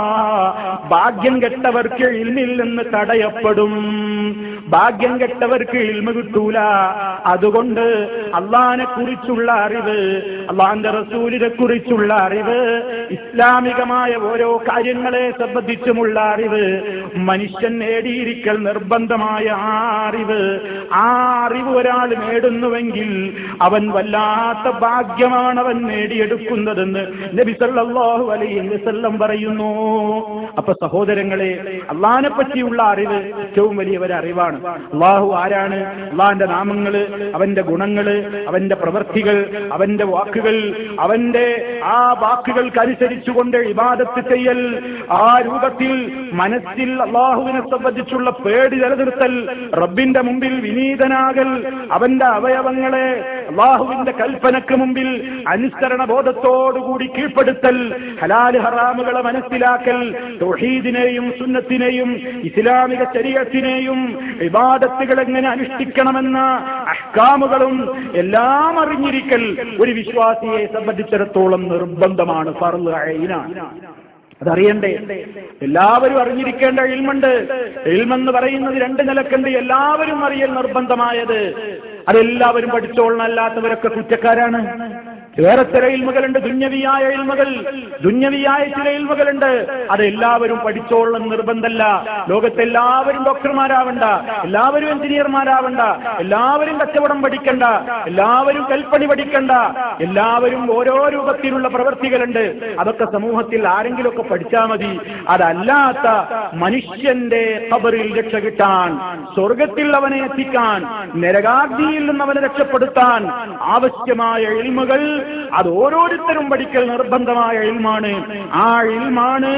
ഭാഗ്യം കെട്ടവർക്ക് ഇൽമിൽ നിന്ന് തടയപ്പെടും ഭാഗ്യം കെട്ടവർക്ക് ഇൽമ കിട്ടൂല അതുകൊണ്ട് അള്ളഹാനെ കുറിച്ചുള്ള അറിവ് അള്ളാന്റെ റസൂലിനെ കുറിച്ചുള്ള അറിവ് ഇസ്ലാമികമായ ഓരോ കാര്യങ്ങളെ സംബന്ധിച്ചുമുള്ള അറിവ് മനുഷ്യൻ നേടിയിരിക്കൽ നിർബന്ധമായ ആ അറിവ് ആ അറിവ് ഒരാൾ നേടുന്നുവെങ്കിൽ അവൻ വല്ലാത്ത ഭാഗ്യമാണ് അവൻ നേടിയെടുക്കുന്നതെന്ന് നബി സല്ലല്ലാഹു അലൈഹി വസല്ലം പറയുന്നു അപ്പൊ സഹോദരങ്ങളെ അള്ളാഹിനെ പറ്റിയുള്ള അറിവ് ഏറ്റവും വലിയ ഒരു അറിവാണ് അള്ളാഹു ആരാണ് അള്ളാഹിന്റെ നാമങ്ങള് അവന്റെ ഗുണങ്ങള് അവന്റെ പ്രവൃത്തികൾ അവന്റെ വാക്കുകൾ അവന്റെ ആ വാക്കുകൾക്കനുസരിച്ചുകൊണ്ട് ഇബാദത്ത് ചെയ്യൽ ആ രൂപത്തിൽ മനസ്സിൽ അള്ളാഹുവിനെ സംബന്ധിച്ചുള്ള പേടി നിലനിർത്തൽ റബ്ബിന്റെ മുമ്പിൽ വിനീതനാകൽ അവന്റെ അവയവങ്ങളെ അള്ളാഹുവിന്റെ കൽപ്പനക്ക് മുമ്പിൽ അനുസരണ ബോധത്തോടുകൂടി കീഴ്പ്പെടുത്തൽ ഹലാല് ഹറാമുകളെ മനസ്സിലാക്കൽ തൊഹീദിനെയും സുന്നത്തിനെയും ഇസ്ലാമിക ശരീരത്തിനെയും വിവാദത്തുകൾ എങ്ങനെ അനുഷ്ഠിക്കണമെന്ന അഹ്കാമുകളും എല്ലാം അറിഞ്ഞിരിക്കൽ ഒരു വിശ്വാസിയെ സംബന്ധിച്ചിടത്തോളം നിർബന്ധമാണ് ഫർള് ഐനാണ് അതറിയണ്ടേ എല്ലാവരും അറിഞ്ഞിരിക്കേണ്ട ഇൽമുണ്ട് ഇൽമെന്ന് പറയുന്നത് രണ്ട് നിലക്കുണ്ട് എല്ലാവരും അറിയൽ നിർബന്ധമായത് അതെല്ലാവരും പഠിച്ചോളണമല്ലാത്തവരൊക്കെ കുറ്റക്കാരാണ് വേറെ ചില ഇൽമുകളുണ്ട് ദുന്യവിയായ ഇൽമുകൾ ദുന്യവിയായ ചില ഇൽമുകളുണ്ട് അതെല്ലാവരും പഠിച്ചോളണം നിർബന്ധമല്ല ലോകത്തെല്ലാവരും ഡോക്ടർമാരാവണ്ട എല്ലാവരും എഞ്ചിനീയർമാരാവണ്ട എല്ലാവരും കച്ചവടം പഠിക്കണ്ട എല്ലാവരും കൽപ്പണി പഠിക്കണ്ട എല്ലാവരും ഓരോ രൂപത്തിലുള്ള പ്രവൃത്തികളുണ്ട് അതൊക്കെ സമൂഹത്തിൽ ആരെങ്കിലുമൊക്കെ പഠിച്ചാൽ മതി അതല്ലാത്ത മനുഷ്യന്റെ ഖബറിൽ രക്ഷ കിട്ടാൻ സ്വർഗത്തിൽ അവനെ എത്തിക്കാൻ നരകാഗ്നിയിൽ നിന്ന് അവനെ രക്ഷപ്പെടുത്താൻ ആവശ്യമായ ഇൽമുകൾ അത് ഓരോരുത്തരും പഠിക്കൽ നിർബന്ധമായ ഇൽമാണ് ആ ഇൽമാണ്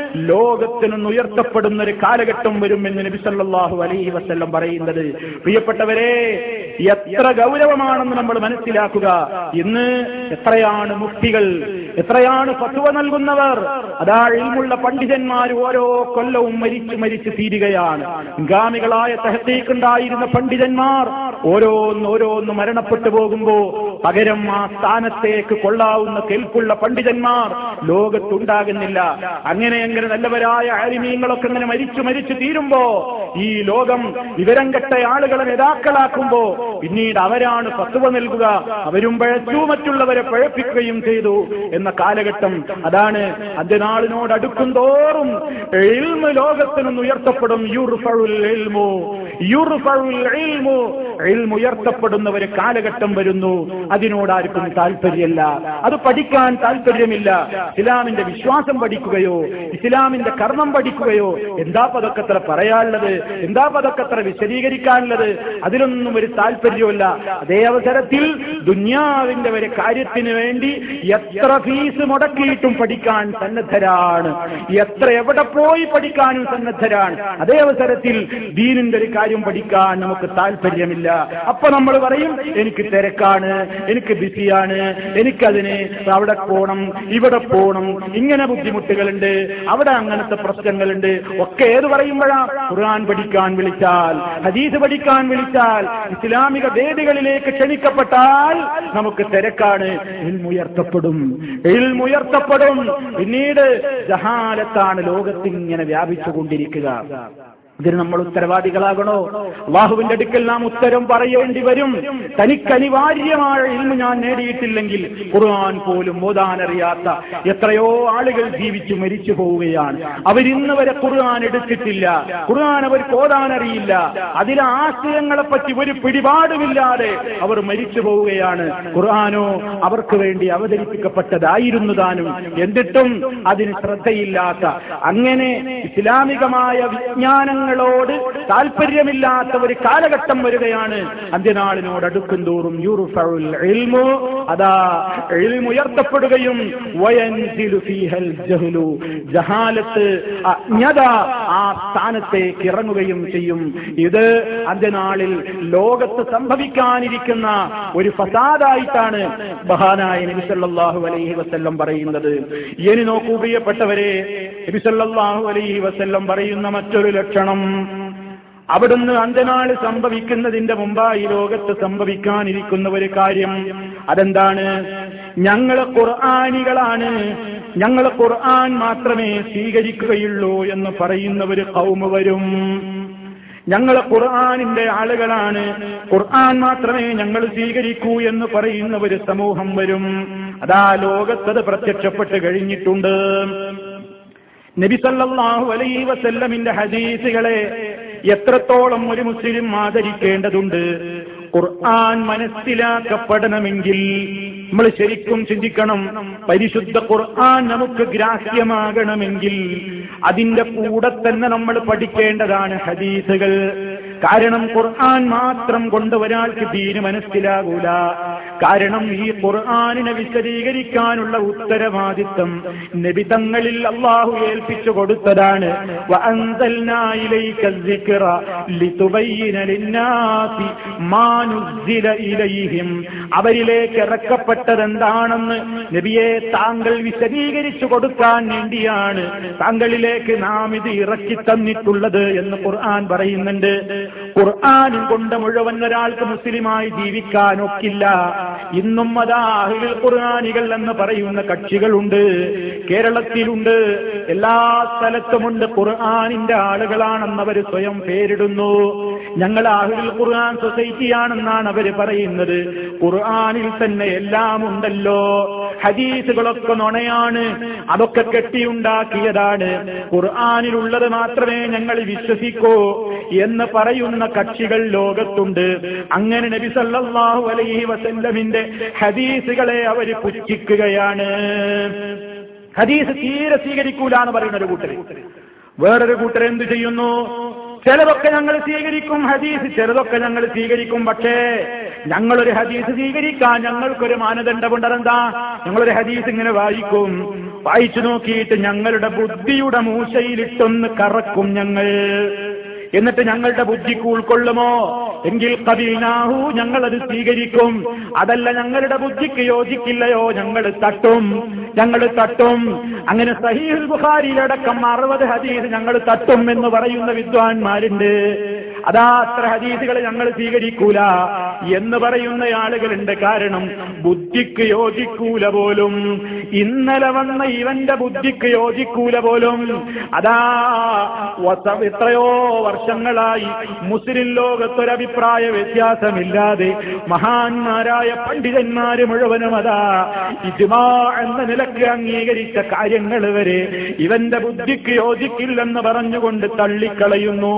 ലോകത്തിൽ നിന്ന് ഉയർത്തപ്പെടുന്ന ഒരു കാലഘട്ടം വരും എന്ന് നബി സല്ലല്ലാഹു അലൈഹി വസല്ലം പറയുന്നത് പ്രിയപ്പെട്ടവരെ എത്ര ഗൗരവമാണെന്ന് നമ്മൾ മനസ്സിലാക്കുക ഇന്ന് എത്രയാണ് മുക്തികൾ എത്രയാണ് ഫത്വ നൽകുന്നവർ അതാ ഇൽമുള്ള പണ്ഡിതന്മാർ ഓരോ കൊല്ലവും മരിച്ചു മരിച്ചു തീരുകയാണ് ഗാമികളായ തഹത്തേക്കുണ്ടായിരുന്ന പണ്ഡിതന്മാർ ഓരോന്ന് ഓരോന്ന് മരണപ്പെട്ടു പോകുമ്പോ പകരം ആ സ്ഥാനത്തേക്ക് കൊള്ളാവുന്ന കേൾപ്പുള്ള പണ്ഡിതന്മാർ ലോകത്തുണ്ടാകുന്നില്ല അങ്ങനെ അങ്ങനെ നല്ലവരായ ആരിമീങ്ങളൊക്കെ ഇങ്ങനെ മരിച്ചു മരിച്ചു തീരുമ്പോ ഈ ലോകം വിവരം കെട്ട ആളുകളെ നേതാക്കളാക്കുമ്പോ പിന്നീട് അവരാണ് ഫത്വ നൽകുക അവരും പഴച്ചു മറ്റുള്ളവരെ പഴപ്പിക്കുകയും ചെയ്തു എന്ന കാലഘട്ടം അതാണ് അന്ത്യനാളിനോട് അടുക്കും തോറും ഇൽമ് ലോകത്തിൽ നിന്ന് ഉയർത്തപ്പെടും യുർഫഉൽ ഇൽമു യുർഫഉൽ ഇൽമു ഇൽമു ഉയർത്തപ്പെടുന്ന ഒരു കാലഘട്ടം വരുന്നു അതിനോട് ആർക്കും താല്പര്യമല്ല അത് പഠിക്കാൻ താല്പര്യമില്ല ഇസ്ലാമിന്റെ വിശ്വാസം പഠിക്കുകയോ ഇസ്ലാമിന്റെ കർമ്മം പഠിക്കുകയോ എന്താ പതൊക്കത്ര പറയാനുള്ളത് എന്താ പതൊക്കത്ര വിശദീകരിക്കാനുള്ളത് അതിലൊന്നും ഒരു താല്പര്യമില്ല അതേ അവസരത്തിൽ ദുന്യാവിന്റെ ഒരു കാര്യത്തിന് വേണ്ടി എത്ര ഫീസ് മുടക്കിയിട്ടും പഠിക്കാൻ സന്നദ്ധരാണ് എത്ര എവിടെ പോയി പഠിക്കാനും സന്നദ്ധരാണ് അതേ അവസരത്തിൽ ദീനിന്റെ ഒരു കാര്യം പഠിക്കാൻ നമുക്ക് താല്പര്യമില്ല അപ്പൊ നമ്മൾ പറയും എനിക്ക് തിരക്കാണ് എനിക്ക് ബിസിയാണ് എനിക്കതിന് അവിടെ പോണം ഇവിടെ പോണം ഇങ്ങനെ ബുദ്ധിമുട്ടുകളുണ്ട് അവിടെ അങ്ങനത്തെ പ്രശ്നങ്ങളുണ്ട് ഒക്കെ ഏത് പറയുമ്പോഴാ ഖുർആൻ പഠിക്കാൻ വിളിച്ചാൽ ഹദീസ് പഠിക്കാൻ വിളിച്ചാൽ ഇസ്ലാമിക വേദികളിലേക്ക് ക്ഷണിക്കപ്പെട്ടാൽ നമുക്ക് തിരക്കാണ് ഇൽമുയർത്തപ്പെടും ഇൽമുയർത്തപ്പെടും പിന്നീട് ജഹാലത്താണ് ലോകത്തിങ്ങനെ വ്യാപിച്ചുകൊണ്ടിരിക്കുക ഇതിന് നമ്മൾ ഉത്തരവാദികളാകണോ അള്ളാഹുവിന്റെ അടുക്കൽ നാം ഉത്തരം പറയേണ്ടി വരും തനിക്ക് അനിവാര്യമായ ഇൽമു ഞാൻ നേടിയിട്ടില്ലെങ്കിൽ ഖുർആൻ പോലും ഓതാനറിയാത്ത എത്രയോ ആളുകൾ ജീവിച്ചു മരിച്ചു പോവുകയാണ് അവരിന്ന് വരെ ഖുർആൻ എടുത്തിട്ടില്ല ഖുർആൻ അവർക്ക് ഓതാനറിയില്ല അതിലെ ആശയങ്ങളെ പറ്റി ഒരു പിടിപാടുമില്ലാതെ അവർ മരിച്ചു പോവുകയാണ് ഖുർആാനോ അവർക്ക് വേണ്ടി അവതരിപ്പിക്കപ്പെട്ടതായിരുന്നു താനും എന്നിട്ടും അതിന് ശ്രദ്ധയില്ലാത്ത അങ്ങനെ ഇസ്ലാമികമായ വിജ്ഞാനങ്ങൾ ങ്ങളോട് താല്പര്യമില്ലാത്ത ഒരു കാലഘട്ടം വരികയാണ് അന്ത്യനാളിനോട് അടുക്കും തോറും യൂറുഫഉൽ ഇൽമു അതാ ഇൽമു ഉയർത്തപ്പെടുകയും വയൻസിലു ഫീഹൽ ജഹ്ലു ജഹാലത്ത് അജ്ഞത ആ സ്ഥാനത്തേക്ക് ഇറങ്ങുകയും ചെയ്യും ഇത് അന്ത്യനാളിൽ ലോകത്ത് സംഭവിക്കാനിരിക്കുന്ന ഒരു ഫസാദായിട്ടാണ് ബഹാനായ നബി സല്ലല്ലാഹു അലൈഹി വസല്ലം പറയുന്നത് ഇനി നോക്കൂ പ്രിയപ്പെട്ടവരെ നബി സല്ലല്ലാഹു അലൈഹി വസല്ലം പറയുന്ന മറ്റൊരു ലക്ഷണം അവിടുന്ന് അന്ത്യനാള് സംഭവിക്കുന്നതിന്റെ മുമ്പായി ലോകത്ത് സംഭവിക്കാനിരിക്കുന്ന ഒരു കാര്യം അതെന്താണ് ഞങ്ങള് ഖുർആാനികളാണ് ഞങ്ങൾ ഖുർആൻ മാത്രമേ സ്വീകരിക്കുകയുള്ളൂ എന്ന് പറയുന്നവര് കൗമ വരും ഞങ്ങൾ ഖുർആാനിന്റെ ആളുകളാണ് ഖുർആൻ മാത്രമേ ഞങ്ങൾ സ്വീകരിക്കൂ എന്ന് പറയുന്ന ഒരു സമൂഹം വരും അതാ ലോകത്തത് പ്രത്യക്ഷപ്പെട്ട് കഴിഞ്ഞിട്ടുണ്ട് നബി സല്ലല്ലാഹു അലൈഹി വസല്ലമിന്റെ ഹദീസുകളെ എത്രത്തോളം ഒരു മുസ്ലിം ആദരിക്കേണ്ടതുണ്ട് ഖുർആൻ മനസ്സിലാക്കപ്പെടണമെങ്കിൽ നമ്മൾ ശരിക്കും ചിന്തിക്കണം പരിശുദ്ധ ഖുർആൻ നമുക്ക് ഗ്രാഹ്യമാകണമെങ്കിൽ അതിന്റെ കൂടെ തന്നെ നമ്മൾ പഠിക്കേണ്ടതാണ് ഹദീസുകൾ കാരണം ഖുർആൻ മാത്രം കൊണ്ട് ഒരാൾക്ക് ദീന് മനസ്സിലാകൂല കാരണം ഈ ഖുർആാനിനെ വിശദീകരിക്കാനുള്ള ഉത്തരവാദിത്വം നബിതങ്ങളിൽ അള്ളാഹു ഏൽപ്പിച്ചു കൊടുത്തതാണ് വഅൻസൽനാ ഇലൈക الذِّكْرَ لِتُبَيِّنَ لِلنَّاسِ مَا نُزِّلَ إِلَيْهِمْ അവരിലേക്ക് ഇറക്കപ്പെട്ടത് എന്താണെന്ന് നബിയെ താങ്കൾ വിശദീകരിച്ചു കൊടുക്കാൻ വേണ്ടിയാണ് താങ്കളിലേക്ക് നാം ഇത് ഇറക്കി തന്നിട്ടുള്ളത് എന്ന് ഖുർആൻ പറയുന്നുണ്ട് ഖുർആാനും കൊണ്ട് മുഴുവൻ ഒരാൾക്ക് മുസ്ലിമായി ജീവിക്കാൻ ഒക്കില്ല ഇന്നും അതാ അഹ്ലുൽ ഖുർആാനികൾ എന്ന് പറയുന്ന കക്ഷികളുണ്ട് കേരളത്തിലുണ്ട് എല്ലാ സ്ഥലത്തുമുണ്ട് ഖുർആാനിന്റെ ആളുകളാണെന്ന് അവർ സ്വയം പേരിടുന്നു ഞങ്ങൾ അഹ്ലുൽ ഖുർആൻ സൊസൈറ്റിയാണെന്നാണ് അവര് പറയുന്നത് ഖുർആാനിൽ തന്നെ എല്ലാം ഉണ്ടല്ലോ ഹദീസുകളൊക്കെ നുണയാണ് അതൊക്കെ കെട്ടിയുണ്ടാക്കിയതാണ് ഖുർആാനിലുള്ളത് മാത്രമേ ഞങ്ങൾ വിശ്വസിക്കൂ എന്ന് പറയുന്ന കക്ഷികൾ ലോകത്തുണ്ട് അങ്ങനെ നബി സല്ലല്ലാഹു അലൈഹി വസല്ലമിന്റെ ഹദീസുകളെ അവര് പുച്ഛിക്കുകയാണ് ഹദീസ് തീരെ സ്വീകരിക്കൂല എന്ന് പറയുന്ന ഒരു കൂട്ടർ വേറൊരു കൂട്ടർ എന്ത് ചെയ്യുന്നു ചിലതൊക്കെ ഞങ്ങൾ സ്വീകരിക്കും ഹദീസ് ചിലതൊക്കെ ഞങ്ങൾ സ്വീകരിക്കും പക്ഷേ ഞങ്ങളൊരു ഹദീസ് സ്വീകരിക്കാൻ ഞങ്ങൾക്കൊരു മാനദണ്ഡമുണ്ട് അതെന്താ ഞങ്ങളൊരു ഹദീസ് ഇങ്ങനെ വായിക്കും വായിച്ചു നോക്കിയിട്ട് ഞങ്ങളുടെ ബുദ്ധിയുടെ മൂശയിലിട്ടൊന്ന് കറക്കും ഞങ്ങൾ എന്നിട്ട് ഞങ്ങളുടെ ബുദ്ധിക്ക് ഉൾക്കൊള്ളുമോ എങ്കിൽ കബീനാഹു ഞങ്ങളത് സ്വീകരിക്കും അതല്ല ഞങ്ങളുടെ ബുദ്ധിക്ക് യോജിക്കില്ലയോ ഞങ്ങൾ തട്ടും ഞങ്ങൾ തട്ടും അങ്ങനെ സഹീഹുൽ ബുഖാരിയിലടക്കം അറുപത് ഹദീസ് ഞങ്ങൾ തട്ടും എന്ന് പറയുന്ന വിദ്വാൻമാരുണ്ട് അതാ അത്ര ഹദീസുകൾ ഞങ്ങൾ സ്വീകരിക്കൂല എന്ന് പറയുന്ന ആളുകളുണ്ട് കാരണം ബുദ്ധിക്ക് യോജിക്കൂല പോലും ഇന്നലെ വന്ന ഇവന്റെ ബുദ്ധിക്ക് യോജിക്കൂല പോലും അതാ വസ- എത്രയോ വർഷങ്ങളായി മുസ്ലിം ലോകത്തൊരഭിപ്രായ വ്യത്യാസമില്ലാതെ മഹാന്മാരായ പണ്ഡിതന്മാര് മുഴുവനും അതാ ഇജ്മാ എന്ന നിലക്ക് അംഗീകരിച്ച കാര്യങ്ങൾ വരെ ഇവന്റെ ബുദ്ധിക്ക് യോജിക്കില്ലെന്ന് പറഞ്ഞുകൊണ്ട് തള്ളിക്കളയുന്നു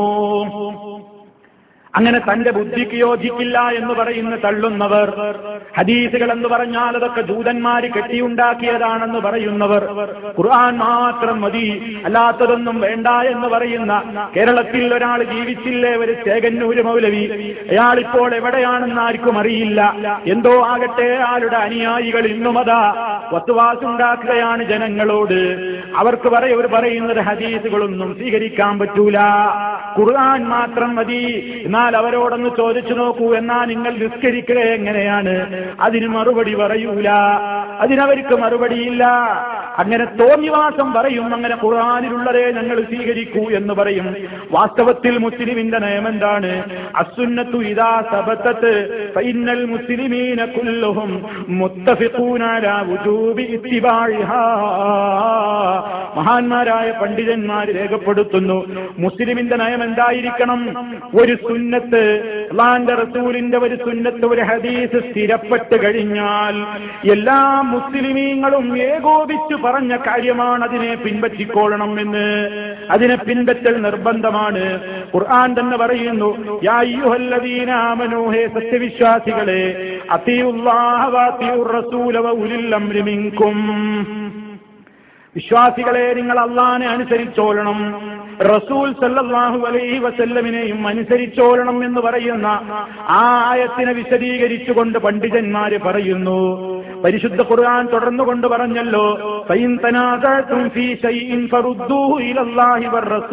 അങ്ങനെ തന്റെ ബുദ്ധിക്ക് യോജിക്കില്ല എന്ന് പറയുന്ന തള്ളുന്നവർ ഹദീസുകൾ എന്ന് പറഞ്ഞാൽ അതൊക്കെ ജൂതന്മാര് കെട്ടിയുണ്ടാക്കിയതാണെന്ന് പറയുന്നവർ ഖുർആൻ മാത്രം മതി അല്ലാത്തതൊന്നും വേണ്ട എന്ന് പറയുന്ന കേരളത്തിൽ ഒരാൾ ജീവിച്ചില്ലേ ഒരു ചേകന്നൂര് മൗലവി അയാൾ ഇപ്പോൾ എവിടെയാണെന്ന് ആർക്കും അറിയില്ല എന്തോ ആകട്ടെ അയാളുടെ അനുയായികൾ ഇന്നും അതാ വസുവാസുണ്ടാക്കുകയാണ് ജനങ്ങളോട് അവർക്ക് പറയവർ പറയുന്നത് ഹദീസുകളൊന്നും സ്വീകരിക്കാൻ പറ്റൂല ഖുർആൻ മാത്രം മതി എന്നാൽ അവരോടൊന്ന് ചോദിച്ചു നോക്കൂ എന്നാ നിങ്ങൾ നിസ്കരിക്കുക എങ്ങനെയാണ് അതിന് മറുപടി പറയൂല അതിനവർക്ക് മറുപടിയില്ല അങ്ങനെ തോന്നിവാസം പറയും അങ്ങനെ ഖുർആാനിലുള്ളതേ ഞങ്ങൾ സ്വീകരിക്കൂ എന്ന് പറയും വാസ്തവത്തിൽ മുസ്ലിമിന്റെ നയം എന്താണ് അസുന്നത്തു ഇതാ സബത്തത്ത് ഫൈനൽ മുസ്ലിമീന കുല്ലുഹും മുത്തഫിഖൂന അലാ വുജൂബി ഇത്തിബാഇഹാ മഹാന്മാരായ പണ്ഡിതന്മാർ രേഖപ്പെടുത്തുന്നു മുസ്ലിമിന്റെ നയം എന്തായിരിക്കണം ഒരു സുന്നത്ത് അള്ളാന്റെ റസൂലിന്റെ ഒരു സുന്നത്ത് ഒരു ഹദീസ് സ്ഥിരപ്പെട്ട് കഴിഞ്ഞാൽ എല്ലാ മുസ്ലിമീങ്ങളും ഏകോപിച്ചു പറഞ്ഞ കാര്യമാണ് അതിനെ പിൻപറ്റിക്കൊള്ളണം എന്ന് അതിനെ പിൻപറ്റൽ നിർബന്ധമാണ് ഖുർആൻ തന്നെ പറയുന്നു യാ അയ്യുഹല്ലദീന ആമനൂ ഹേ സത്യവിശ്വാസികളെ അത്തിയുല്ലാഹ വഅത്തിയുർ റസൂല വഉലിൽ അംരി മിൻകും വിശ്വാസികളെ നിങ്ങൾ അള്ളാനെ അനുസരിച്ചോളണം റസൂൽ സല്ലല്ലാഹു അലൈഹി വസല്ലമിനെയും അനുസരിച്ചോളണം എന്ന് പറയുന്ന ആ ആയത്തിനെ വിശദീകരിച്ചുകൊണ്ട് പണ്ഡിതന്മാര് പറയുന്നു പരിശുദ്ധ ഖുർആൻ തുടർന്നുകൊണ്ട് പറഞ്ഞല്ലോ ഫൈൻ തനാസഅതും ഫീ ശൈഇൻ ഫറുദ്ദൂഹു ഇലല്ലാഹി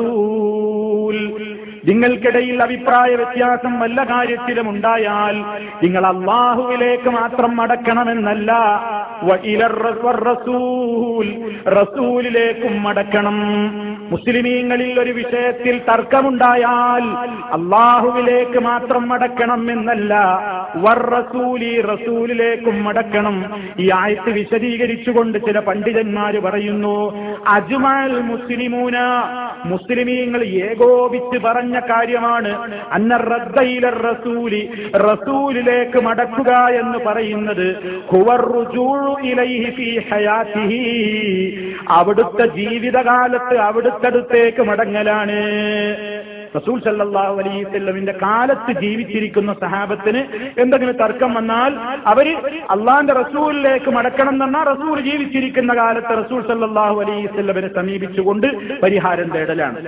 വറസൂൽ നിങ്ങൾക്കിടയിൽ അഭിപ്രായ വ്യത്യാസം വല്ല കാര്യത്തിലും ഉണ്ടായാൽ നിങ്ങൾ അള്ളാഹുവിലേക്ക് മാത്രം മടക്കണമെന്നല്ല വ ഇലർ റ- റസൂൽ റസൂലിലേക്കും മടക്കണം മുസ്ലിമീങ്ങളിൽ ഒരു വിഷയത്തിൽ തർക്കമുണ്ടായാൽ അള്ളാഹുവിലേക്ക് മാത്രം മടക്കണം എന്നല്ല വർ റസൂലി റസൂലിലേക്കും മടക്കണം ഈ ആയത്ത് വിശദീകരിച്ചുകൊണ്ട് ചില പണ്ഡിതന്മാര് പറയുന്നു അജ്മൽ മുസ്ലിമൂന മുസ്ലിമീങ്ങൾ ഏകോപിച്ച് പറഞ്ഞ കാര്യമാണ് അന്ന റദ്ദയില റസൂലി റസൂലിലേക്ക് മടക്കുക എന്ന് പറയുന്നത് ഹുവർ റുജൂഉ ഇലൈഹി ഫീ ഹയാത്തിഹി അവിടുത്തെ ജീവിതകാലത്ത് അവിടുത്തടുത്തേക്ക് മടങ്ങലാണ് റസൂൽ സല്ലല്ലാഹു അലൈഹി വസല്ലമിന്റെ കാലത്ത് ജീവിച്ചിരിക്കുന്ന സഹാബത്തിന് എന്തെങ്കിലും തർക്കം വന്നാൽ അവര് അള്ളാന്റെ റസൂലിലേക്ക് മടക്കണം എന്ന് പറഞ്ഞാൽ റസൂൽ ജീവിച്ചിരിക്കുന്ന കാലത്ത് റസൂൽ സല്ലല്ലാഹു അലൈഹി വസല്ലമിനെ സമീപിച്ചുകൊണ്ട് പരിഹാരം തേടലാണ്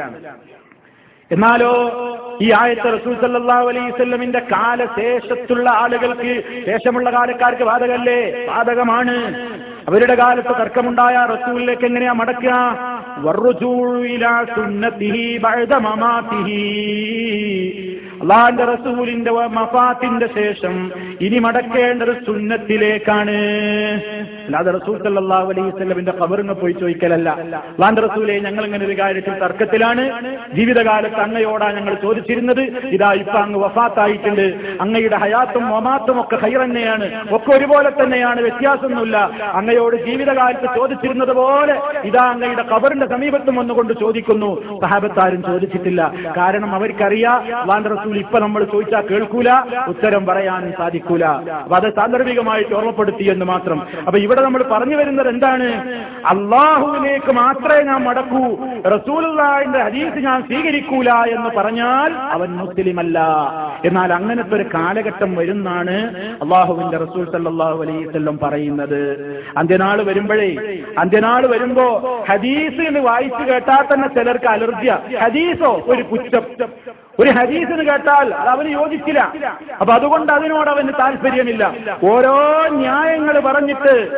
എന്നാലോ ഈ ആയത്ത് റസൂൽ സല്ലല്ലാഹു അലൈഹി വസല്ലമിന്റെ കാലശേഷത്തുള്ള ആളുകൾക്ക് ശേഷമുള്ള കാലക്കാർക്ക് ബാധകല്ലേ ബാധകമാണ് അവരുടെ കാലത്ത് തർക്കമുണ്ടായ റസൂലിലേക്ക് എങ്ങനെയാ മടക്കുക വറുജൂഉ ഇലാ സുന്നത്തിഹി ബഅദ മമാതിഹി അള്ളാന്റെ റസൂലിന്റെ വ- മഫാത്തിന്റെ ശേഷം ഇനി മടക്കേണ്ടത് സുന്നത്തിലേക്കാണ് അല്ലാതെ റസൂൽ സല്ലല്ലാഹു അലൈഹി വസല്ലമിന്റെ ഖബറിനെ പോയി ചോദിക്കലല്ല അള്ളാന്റെ റസൂലെ ഞങ്ങൾ ഇങ്ങനെ ഒരു കാര്യത്തിൽ തർക്കത്തിലാണ് ജീവിതകാലത്ത് അങ്ങയോടാ ഞങ്ങൾ ചോദിച്ചിരുന്നത് ഇതാ ഇപ്പൊ അങ്ങ് വഫാത്തായിട്ടുണ്ട് അങ്ങയുടെ ഹയാത്തും വമാത്തും ഒക്കെ ഹൈർ തന്നെയാണ് ഒക്കെ ഒരുപോലെ തന്നെയാണ് വ്യത്യാസമൊന്നുമില്ല അങ്ങയോട് ജീവിതകാലത്ത് ചോദിച്ചിരുന്നത് പോലെ ഇതാ അങ്ങയുടെ ഖബറിന്റെ സമീപത്തും വന്നുകൊണ്ട് ചോദിക്കുന്നു സഹാബത്താരും ചോദിച്ചിട്ടില്ല കാരണം അവർക്കറിയാം അള്ളാന്റെ റസൂൽ ഇപ്പൊ നമ്മൾ ചോദിച്ചാൽ കേൾക്കൂല ഉത്തരം പറയാനും സാധിക്കൂല അപ്പൊ അത് സാന്ദർഭികമായിട്ട് ഓർമ്മപ്പെടുത്തി എന്ന് മാത്രം അപ്പൊ ഇവിടെ നമ്മൾ പറഞ്ഞു വരുന്നത് എന്താണ് അള്ളാഹുവിലേക്ക് മാത്രമേ ഞാൻ മടക്കൂ റസൂലിന്റെ ഹദീസ് ഞാൻ സ്വീകരിക്കൂല എന്ന് പറഞ്ഞാൽ അവൻ മുസ്ലിം അല്ല എന്നാൽ അങ്ങനത്തെ ഒരു കാലഘട്ടം വരുന്നാണ് അള്ളാഹുവിന്റെ റസൂൽ സല്ലല്ലാഹു അലൈഹി വസല്ലം പറയുന്നത് അന്ത്യനാൾ വരുമ്പോഴേ അന്ത്യനാൾ വരുമ്പോ ഹദീസ് എന്ന് വായിച്ചു കേട്ടാൽ തന്നെ ചിലർക്ക് അലർജിയ ഹദീസോ ഒരു പുച്ഛം ഒരു ഹദീസിന് കേട്ടാൽ അത് അവന് യോജിച്ചില്ല അപ്പൊ അതുകൊണ്ട് അതിനോട് അവന് താല്പര്യമില്ല ഓരോ ന്യായങ്ങൾ പറഞ്ഞിട്ട്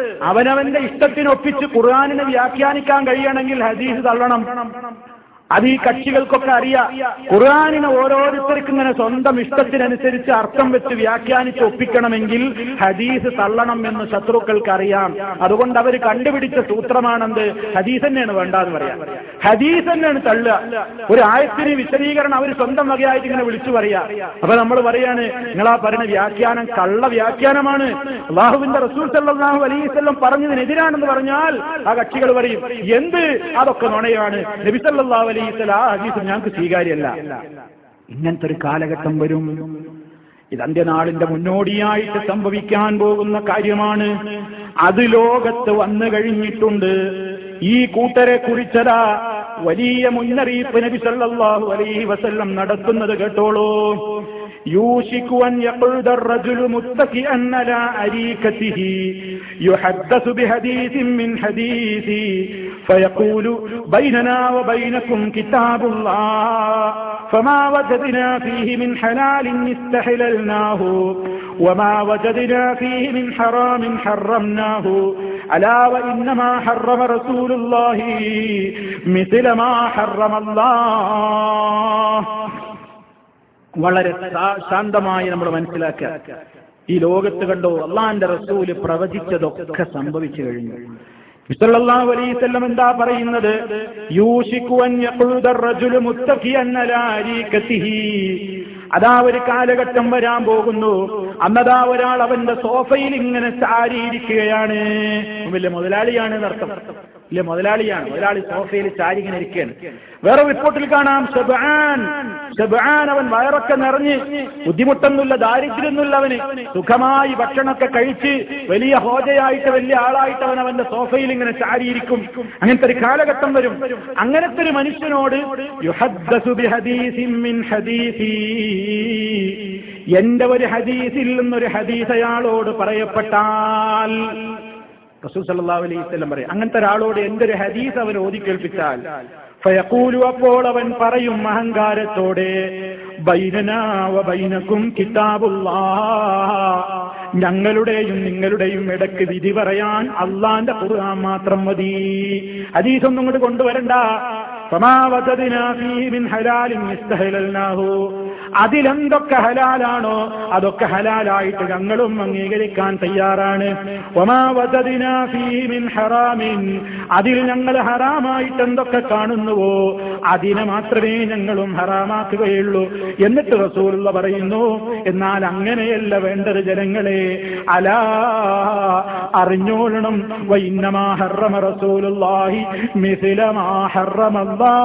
അവനവന്റെ ഇഷ്ടത്തിനൊപ്പിച്ച് ഖുർആാനിനെ വ്യാഖ്യാനിക്കാൻ കഴിയണമെങ്കിൽ ഹദീസ് തള്ളണം അത് ഈ കക്ഷികൾക്കൊക്കെ അറിയാം ഖുർആാനിനെ ഓരോരുത്തർക്കും ഇങ്ങനെ സ്വന്തം ഇഷ്ടത്തിനനുസരിച്ച് അർത്ഥം വെച്ച് വ്യാഖ്യാനിച്ച് ഒപ്പിക്കണമെങ്കിൽ ഹദീസ് തള്ളണം എന്ന് ശത്രുക്കൾക്ക് അറിയാം അതുകൊണ്ട് അവർ കണ്ടുപിടിച്ച സൂത്രമാണെന്ത് ഹദീസ് തന്നെയാണ് വേണ്ടെന്ന് പറയാം ഹദീസ് തന്നെയാണ് തള്ളുക ഒരു ആയത്തിന് വിശദീകരണം അവർ സ്വന്തം വകയായിട്ട് ഇങ്ങനെ വിളിച്ചു പറയാ അപ്പൊ നമ്മൾ പറയാണ് നിങ്ങളാ പറയുന്ന വ്യാഖ്യാനം കള്ള വ്യാഖ്യാനമാണ് അള്ളാഹുവിന്റെ റസൂൽ സല്ലാഹു അലൈവല്ലം പറഞ്ഞതിനെതിരാണെന്ന് പറഞ്ഞാൽ ആ കക്ഷികൾ പറയും എന്ത് അതൊക്കെ നുണയാണ് നബിസല്ലാഹു അലൈസ് ആ ഹദീസ് ഞങ്ങൾക്ക് സ്വീകാര്യമല്ല ഇങ്ങനത്തെ ഒരു കാലഘട്ടം വരും ഇത് അന്ത്യനാളിന്റെ മുന്നോടിയായിട്ട് സംഭവിക്കാൻ പോകുന്ന കാര്യമാണ് അത് ലോകത്ത് വന്നു കഴിഞ്ഞിട്ടുണ്ട് ഈ കൂട്ടരെ കുറിച്ചതാ വലിയ മുന്നറിയിപ്പ് നബി സല്ലല്ലാഹു അലൈഹി വസല്ലം നടത്തുന്നത് കേട്ടോളൂ يوشك أن يقعد الرجل متكئا على أريكته يحدث بحديث من حديثي فيقول بيننا وبينكم كتاب الله فما وجدنا فيه من حلال استحللناه وما وجدنا فيه من حرام حرمناه ألا وإنما حرم رسول الله مثل ما حرم الله വളരെ ശാന്തമായി നമ്മൾ മനസ്സിലാക്കുക ഈ ലോകത്ത് കണ്ടോ അള്ളാന്റെ റസൂല് പ്രവചിച്ചതൊക്കെ സംഭവിച്ചു കഴിഞ്ഞു വിസലല്ലാഹു അലൈവല്ലം എന്താ പറയുന്നത് യൂഷിക്കുവൻ അതാ ഒരു കാലഘട്ടം വരാൻ പോകുന്നു അന്നതാ ഒരാൾ അവന്റെ സോഫയിൽ ഇങ്ങനെ ചാരിയിരിക്കുകയാണ് വലിയ മുതലാളിയാണ് എന്നർത്ഥം ഇല്ല മുതലാളിയാണ് മുതലാളി സോഫയിൽ ചാരി ഇങ്ങനെ ഇരിക്കുകയാണ് വേറെ റിപ്പോർട്ടിൽ കാണാം ഷബാൻ ഷബാൻ അവൻ വയറൊക്കെ നിറഞ്ഞ് ബുദ്ധിമുട്ടൊന്നുമില്ല ദാരിദ്ര്യമൊന്നുമില്ല അവന് സുഖമായി ഭക്ഷണമൊക്കെ കഴിച്ച് വലിയ ഹോജയായിട്ട് വലിയ ആളായിട്ട് അവൻ അവന്റെ സോഫയിൽ ഇങ്ങനെ ചാരിയിരിക്കും അങ്ങനത്തെ ഒരു കാലഘട്ടം വരും അങ്ങനത്തെ ഒരു മനുഷ്യനോട് എന്റെ ഒരു ഹദീസിൽ നിന്നൊരു ഹദീസ് അയാളോട് പറയപ്പെട്ടാൽ റസൂൽ സല്ലല്ലാഹു അലൈഹി വസല്ലം പറയും അങ്ങനത്തെ ഒരാളോട് എന്റെ ഒരു ഹദീസ് അവൻ ഓതി കേൾപ്പിച്ചാൽ ഫയഖൂലു അപ്പോൾ അവൻ പറയും അഹങ്കാരത്തോടെ ബൈനനാവ ബൈനക്കും കിതാബുല്ലാ ഞങ്ങളുടെയും നിങ്ങളുടെയും ഇടയ്ക്ക് വിധി പറയാൻ അള്ളാന്റെ ഖുർആൻ മാത്രം മതി ഹദീസ് ഒന്നും ഇങ്ങോട്ട് കൊണ്ടുവരണ്ട അതിലെന്തൊക്കെ ഹലാലാണോ അതൊക്കെ ഹലാലായിട്ട് ഞങ്ങളും അംഗീകരിക്കാൻ തയ്യാറാണ് അതിൽ ഞങ്ങൾ ഹറാമായിട്ട് എന്തൊക്കെ കാണുന്നുവോ അതിനെ മാത്രമേ ഞങ്ങളും ഹറാമാക്കുകയുള്ളൂ എന്നിട്ട് റസൂലുള്ള പറയുന്നു എന്നാൽ അങ്ങനെയല്ല വേണ്ടത് ജനങ്ങളെ അലാ അറിഞ്ഞോളണം വൈന്നമാ ഹറമ റസൂലുള്ളാഹി മിഥിലമാ ഹറമല്ലാ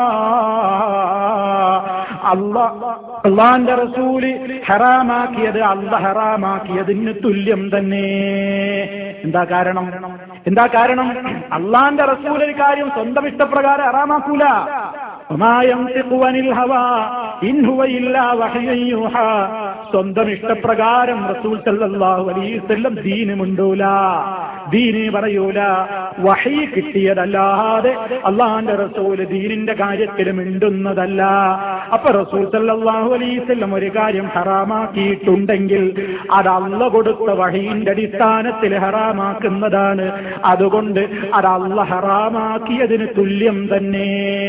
അല്ലാ അള്ളാന്റെ റസൂല് ഹറാമാക്കിയത് അല്ല ഹറാമാക്കിയതിന് തുല്യം തന്നെ എന്താ കാരണം എന്താ കാരണം അള്ളാന്റെ റസൂൽ ഒരു കാര്യം സ്വന്തം ഇഷ്ടപ്രകാരം ഹറാമാക്കൂല സ്വന്തം ഇഷ്ടപ്രകാരം റസൂൽ സല്ലല്ലാഹു അലൈഹി വസല്ലം ദീന് മുണ്ടൂല ദീന് പറയൂല വഹി കിട്ടിയതല്ലാതെ അള്ളാന്റെ റസൂല് ദീനിന്റെ കാര്യത്തിൽ മിണ്ടുന്നതല്ല അപ്പൊ റസൂൽ സല്ലല്ലാഹു അലൈഹി വസല്ലം ഒരു കാര്യം ഹറാമാക്കിയിട്ടുണ്ടെങ്കിൽ അത് അള്ള കൊടുത്ത വഹീന്റെ അടിസ്ഥാനത്തിൽ ഹറാമാക്കുന്നതാണ് അതുകൊണ്ട് അത് അള്ള ഹറാമാക്കിയതിന് തുല്യം തന്നെ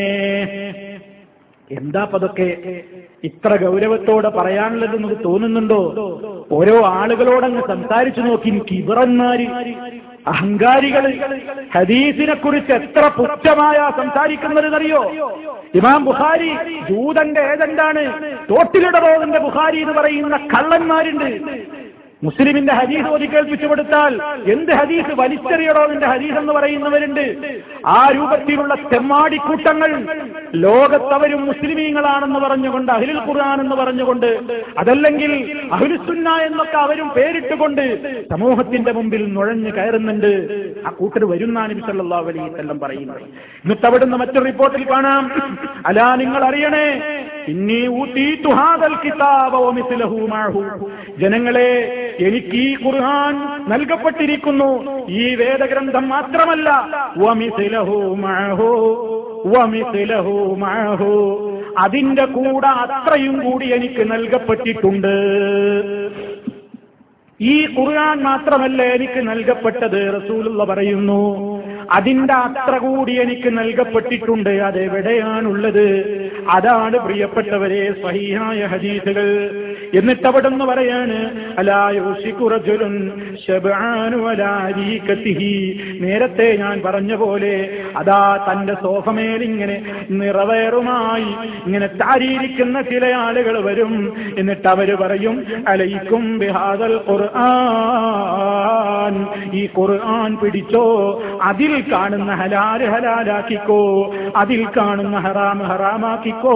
എന്താ പതൊക്കെ ഇത്ര ഗൗരവത്തോടെ പറയാനുള്ളത് നമുക്ക് തോന്നുന്നുണ്ടോ ഓരോ ആളുകളോടങ്ങ് സംസാരിച്ചു നോക്കി കിബറന്മാര് അഹങ്കാരികൾ ഹദീസിനെ കുറിച്ച് എത്ര പുച്ഛമായ സംസാരിക്കുന്നതെന്നറിയോ ഇമാം ബുഹാരി ജൂതന്റെ ഏജന്റാണ് തോട്ടിലിടറോതിന്റെ ബുഹാരി എന്ന് പറയുന്ന കള്ളന്മാരുണ്ട് മുസ്ലിമിന്റെ ഹദീസ് ഓതി കേൾപ്പിച്ചു കൊടുത്താൽ എന്ത് ഹദീസ് വലിച്ചെറിയടോ നിന്റെ ഹദീസ് എന്ന് പറയുന്നവരുണ്ട് ആ രൂപത്തിലുള്ള തെമ്മാടിക്കൂട്ടങ്ങൾ ലോകത്തവരും മുസ്ലിമീങ്ങളാണെന്ന് പറഞ്ഞുകൊണ്ട് അഹിലുൽ ഖുർആൻ എന്ന് പറഞ്ഞുകൊണ്ട് അതല്ലെങ്കിൽ അഹുലുസുന്ന എന്നൊക്കെ അവരും പേരിട്ടുകൊണ്ട് സമൂഹത്തിന്റെ മുമ്പിൽ നുഴഞ്ഞു കയറുന്നുണ്ട് ആ കൂട്ടർ വരുന്ന നബി സല്ലല്ലാഹു അലൈഹി വസല്ലം പറയുന്നത് എന്നിട്ട് അവിടുന്ന് മറ്റൊരു റിപ്പോർട്ടിൽ കാണാം അലാ നിങ്ങൾ അറിയണേ ഇന്നീ ഊതീതു ഹാദൽ കിതാബ വമിസ്ലഹു മഅഹു ജനങ്ങളെ എനിക്ക് ഈ ഖുർആൻ നൽകപ്പെട്ടിരിക്കുന്നു ഈ വേദഗ്രന്ഥം മാത്രമല്ല വമിസ്ലഹു മഅഹു വമിസ്ലഹു മഅഹു അതിന്റെ കൂടെ അത്രയും കൂടി എനിക്ക് നൽകപ്പെട്ടിട്ടുണ്ട് ഈ ഖുർആൻ മാത്രമല്ല എനിക്ക് നൽകപ്പെട്ടത് റസൂലുള്ള പറയുന്നു അതിന്റെ അത്ര കൂടി എനിക്ക് നൽകപ്പെട്ടിട്ടുണ്ട് അതെവിടെയാണുള്ളത് അതാണ് പ്രിയപ്പെട്ടവരെ സഹിയായ ഹദീസുകൾ എന്നിട്ട് അവിടെ നിന്ന് പറയാണ് അലായുഷിക്കുറജുലുൻ നേരത്തെ ഞാൻ പറഞ്ഞ പോലെ അതാ തന്റെ സോഫമേലിങ്ങനെ നിറവേറുമായി ഇങ്ങനെ താരിയിരിക്കുന്ന ചില ആളുകൾ വരും എന്നിട്ട് അവര് പറയും അലയിക്കും ബിഹാദൽ ഖുർആൻ ഈ ഖുർആൻ പിടിച്ചോ അതിൽ കാണുന്ന ഹലാല് ഹലാലാക്കിക്കോ അതിൽ കാണുന്ന ഹറാം ഹറാമാക്കിക്കോ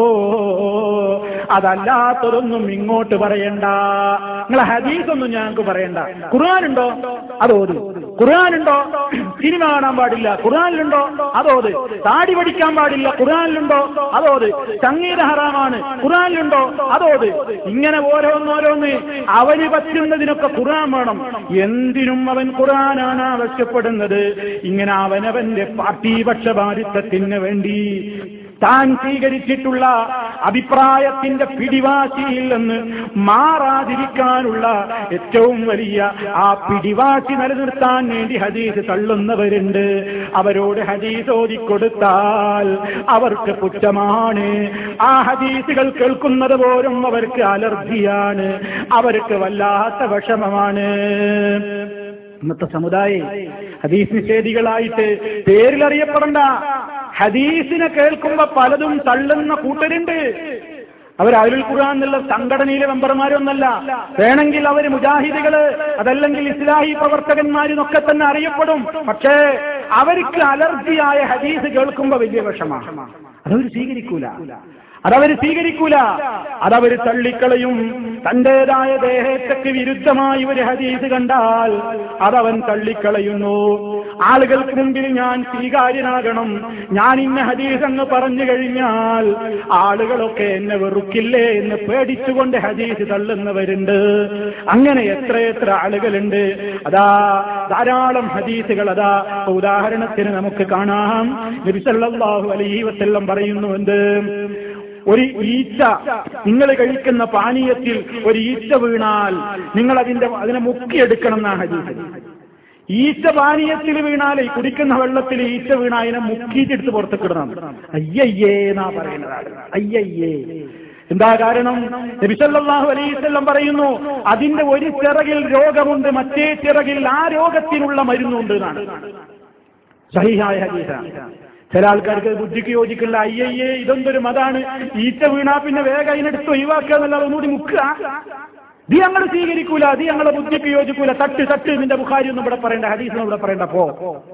അതല്ലാത്തതൊന്നും ഇങ്ങോട്ട് പറയണ്ട നിങ്ങളെ ഹദീസൊന്നും ഞങ്ങൾക്ക് പറയണ്ട ഖുർആാനുണ്ടോ അതോത് ഖുർആാനുണ്ടോ സിനിമ കാണാൻ പാടില്ല ഖുർആാനിലുണ്ടോ അതോത് താടി പഠിക്കാൻ പാടില്ല ഖുർആാനിലുണ്ടോ അതോത് സംഗീത ഹറാമാണ് ഖുർആാനിലുണ്ടോ അതോത് ഇങ്ങനെ ഓരോന്നോരോന്ന് അവന് പറ്റുന്നതിനൊക്കെ ഖുർആൻ വേണം എന്തിനും അവൻ ഖുർആനാണ് ആവശ്യപ്പെടുന്നത് ഇങ്ങനെ അവനവന്റെ പാർട്ടിപക്ഷപാരിത്വത്തിന് വേണ്ടി താൻ സ്വീകരിച്ചിട്ടുള്ള അഭിപ്രായത്തിന്റെ പിടിവാശിയിൽ നിന്ന് മാറാതിരിക്കാനുള്ള ഏറ്റവും വലിയ ആ പിടിവാശി നിലനിർത്താൻ വേണ്ടി ഹദീസ് തള്ളുന്നവരുണ്ട് അവരോട് ഹദീസ് ഓതിക്കൊടുത്താൽ അവർക്ക് പുറ്റമാണ് ആ ഹദീസുകൾ കേൾക്കുന്നത് പോലും അവർക്ക് അലർജിയാണ് അവർക്ക് വല്ലാത്ത വിഷമമാണ് ഇന്നത്തെ സമുദായം ഹദീസ് നിഷേധികളായിട്ട് പേരിലറിയപ്പെടണ്ട ഹദീസിനെ കേൾക്കുമ്പോ പലതും തള്ളുന്ന കൂട്ടരുണ്ട് അവർ അരുൾ ഖുർആൻ എന്നുള്ള സംഘടനയിലെ മെമ്പർമാരൊന്നല്ല വേണമെങ്കിൽ അവർ മുജാഹിദികള് അതല്ലെങ്കിൽ ഇസ്ലാഹി പ്രവർത്തകന്മാരെന്നൊക്കെ തന്നെ അറിയപ്പെടും പക്ഷേ അവർക്ക് അലർജിയായ ഹദീസ് കേൾക്കുമ്പോ വലിയ വിഷമാണ് അതവർ സ്വീകരിക്കൂല അതവർ സ്വീകരിക്കൂല അതവർ തള്ളിക്കളയും തന്റേതായ ദേഹത്തേക്ക് വിരുദ്ധമായി ഒരു ഹദീസ് കണ്ടാൽ അതവൻ തള്ളിക്കളയുന്നു ആളുകൾക്ക് മുമ്പിൽ ഞാൻ സ്വീകാര്യനാകണം ഞാൻ ഇന്ന ഹദീസ് അങ്ങ് പറഞ്ഞു കഴിഞ്ഞാൽ ആളുകളൊക്കെ എന്നെ വെറുക്കില്ലേ എന്ന് പേടിച്ചുകൊണ്ട് ഹദീസ് തള്ളുന്നവരുണ്ട് അങ്ങനെ എത്രയെത്ര ആളുകളുണ്ട് അതാ ധാരാളം ഹദീസുകൾ അതാ ഉദാഹരണത്തിന് നമുക്ക് കാണാം നബിസല്ലാഹു അലൈഹി വസ്ല്ലം പറയുന്നു എന്ത് ഒരു ഈച്ച നിങ്ങൾ കഴിക്കുന്ന പാനീയത്തിൽ ഒരു ഈച്ച വീണാൽ നിങ്ങൾ അതിന്റെ അതിനെ മുക്കിയെടുക്കണം എന്നാണ് ഹദീസ് ഈച്ച പാനീയത്തിൽ വീണാൽ ഈ കുടിക്കുന്ന വെള്ളത്തിൽ ഈച്ച വീണ അതിനെ മുക്കിയിട്ടെടുത്ത് പുറത്തേക്ക് ഇടണം അയ്യയ്യേ എന്നാ പറയുന്നത് അയ്യയ്യേ എന്താ കാരണം നബിസല്ലാഹു അലൈവല്ലം പറയുന്നു അതിന്റെ ഒരു ചിറകിൽ രോഗമുണ്ട് മറ്റേ ചിറകിൽ ആ രോഗത്തിനുള്ള മരുന്നുണ്ട് എന്നാണ് സഹിഹായ ഹദീസാണ് ചില ആൾക്കാർക്ക് ബുദ്ധിക്ക് യോജിക്കില്ല അയ്യയ്യേ ഇതൊന്നൊരു മതാണ് ഈച്ച വീണാ പിന്നെ വേഗം അതിനെടുത്ത് ഒഴിവാക്കുക എന്നല്ല ഒന്നുകൂടി മുക്കുക ഇത് ഞങ്ങൾ സ്വീകരിക്കൂല ഇത് ഞങ്ങളെ ബുദ്ധിക്ക് യോജിക്കൂല തട്ട് തട്ട് നിന്റെ ബുഖാരി ഒന്നും ഇവിടെ പറയേണ്ട ഹദീസിനും ഇവിടെ പറയേണ്ട പോ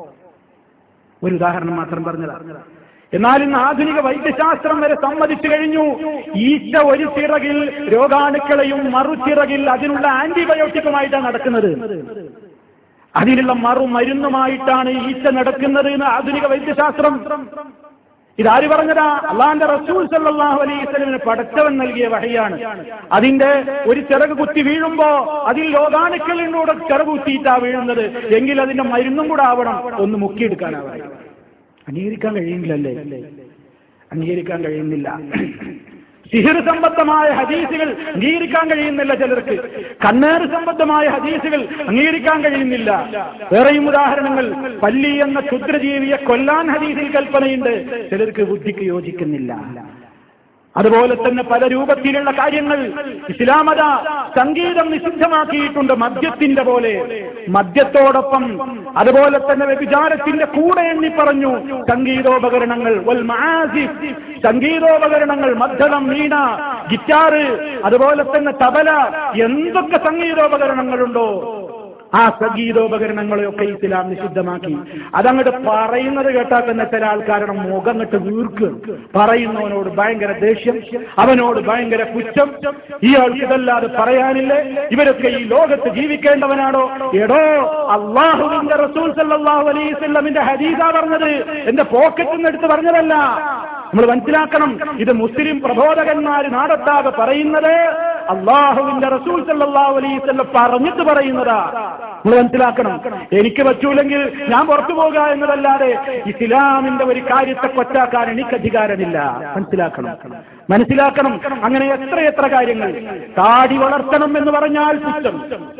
ഒരു ഉദാഹരണം മാത്രം പറഞ്ഞതാ എന്നാൽ ഇന്ന് ആധുനിക വൈദ്യശാസ്ത്രം വരെ സമ്മതിച്ചു കഴിഞ്ഞു ഈച്ച ഒരു ചിറകിൽ രോഗാണുക്കളെയും മറുചിറകിൽ അതിനുള്ള ആന്റിബയോട്ടിക്കുമായിട്ടാണ് നടക്കുന്നത് അതിനുള്ള മറു മരുന്നുമായിട്ടാണ് ഈച്ച നടക്കുന്നത് എന്ന് ആധുനിക വൈദ്യശാസ്ത്രം ഇതാര് പറഞ്ഞതാ അള്ളാന്റെ റസൂൽ സല്ലാഹു അലൈഹിസ്ലമിന് പടച്ചവൻ നൽകിയ വഹയാണ് അതിന്റെ ഒരു ചിറക് കുത്തി വീഴുമ്പോ അതിൽ രോഗാണുക്കളിലൂടെ ചിറക് കുത്തിയിട്ടാ വീഴുന്നത് എങ്കിൽ അതിന്റെ മരുന്നും കൂടെ ആവണം ഒന്ന് മുക്കിയെടുക്കാനാവണം അംഗീകരിക്കാൻ കഴിയുന്നില്ലല്ലേ അംഗീകരിക്കാൻ കഴിയുന്നില്ല സിഹിർ സംബന്ധമായ ഹദീസുകൾ അംഗീകരിക്കാൻ കഴിയുന്നില്ല ചിലർക്ക് കണ്ണേർ സംബന്ധമായ ഹദീസുകൾ അംഗീകരിക്കാൻ കഴിയുന്നില്ല വേറെയും ഉദാഹരണങ്ങൾ പല്ലി എന്ന ക്ഷുദ്രജീവിയെ കൊല്ലാൻ ഹദീസിൽ കൽപ്പനയുണ്ട് ചിലർക്ക് ബുദ്ധിക്ക് യോജിക്കുന്നില്ല അതുപോലെ തന്നെ പല രൂപത്തിലുള്ള കാര്യങ്ങൾ ഇസ്ലാമത സംഗീതം നിഷിദ്ധമാക്കിയിട്ടുണ്ട് മദ്യത്തിന്റെ പോലെ മദ്യത്തോടൊപ്പം അതുപോലെ തന്നെ വ്യഭിചാരത്തിന്റെ കൂടെ എണ്ണി പറഞ്ഞു സംഗീതോപകരണങ്ങൾ വൽ മആസിഫ് സംഗീതോപകരണങ്ങൾ മദ്ദളം വീണ ഗിറ്റാറ് അതുപോലെ തന്നെ തബല എന്തൊക്കെ സംഗീതോപകരണങ്ങളുണ്ടോ ആ സംഗീതോപകരണങ്ങളെയൊക്കെ ഇസ്ലാം നിഷിദ്ധമാക്കി അതങ്ങോട്ട് പറയുന്നത് കേട്ടാൽ തന്നെ ചില ആൾക്കാരുടെ മുഖം അങ്ങോട്ട് വീർക്കും പറയുന്നവനോട് ഭയങ്കര ദേഷ്യം അവനോട് ഭയങ്കര പുച്ഛം ഇയാൾക്ക് ഇതല്ലാതെ പറയാനില്ലേ ഇവരൊക്കെ ഈ ലോകത്ത് ജീവിക്കേണ്ടവനാണോ എടോ അള്ളാഹുവിന്റെ റസൂൽ സല്ലാഹു അലൈവല്ലമിന്റെ ഹദീസ പറഞ്ഞത് എന്റെ പോക്കറ്റിൽ നിന്ന് എടുത്ത് പറഞ്ഞതല്ല നമ്മൾ മനസ്സിലാക്കണം ഇത് മുസ്ലിം പ്രബോധകന്മാർ നാടത്താകെ പറയുന്നത് അള്ളാഹുവിന്റെ റസൂൽ സല്ലാഹു അലൈവല്ലം പറഞ്ഞിട്ട് പറയുന്നതാ നമ്മൾ മനസ്സിലാക്കണം എനിക്ക് പറ്റൂലെങ്കിൽ ഞാൻ പുറത്തു പോകുക എന്നതല്ലാതെ ഇസ്ലാമിന്റെ ഒരു കാര്യത്തെ കൊച്ചാക്കാൻ എനിക്ക് അധികാരമില്ല മനസ്സിലാക്കണം മനസ്സിലാക്കണം അങ്ങനെ എത്ര എത്ര കാര്യങ്ങൾ താടി വളർത്തണം എന്ന് പറഞ്ഞാൽ കുറ്റം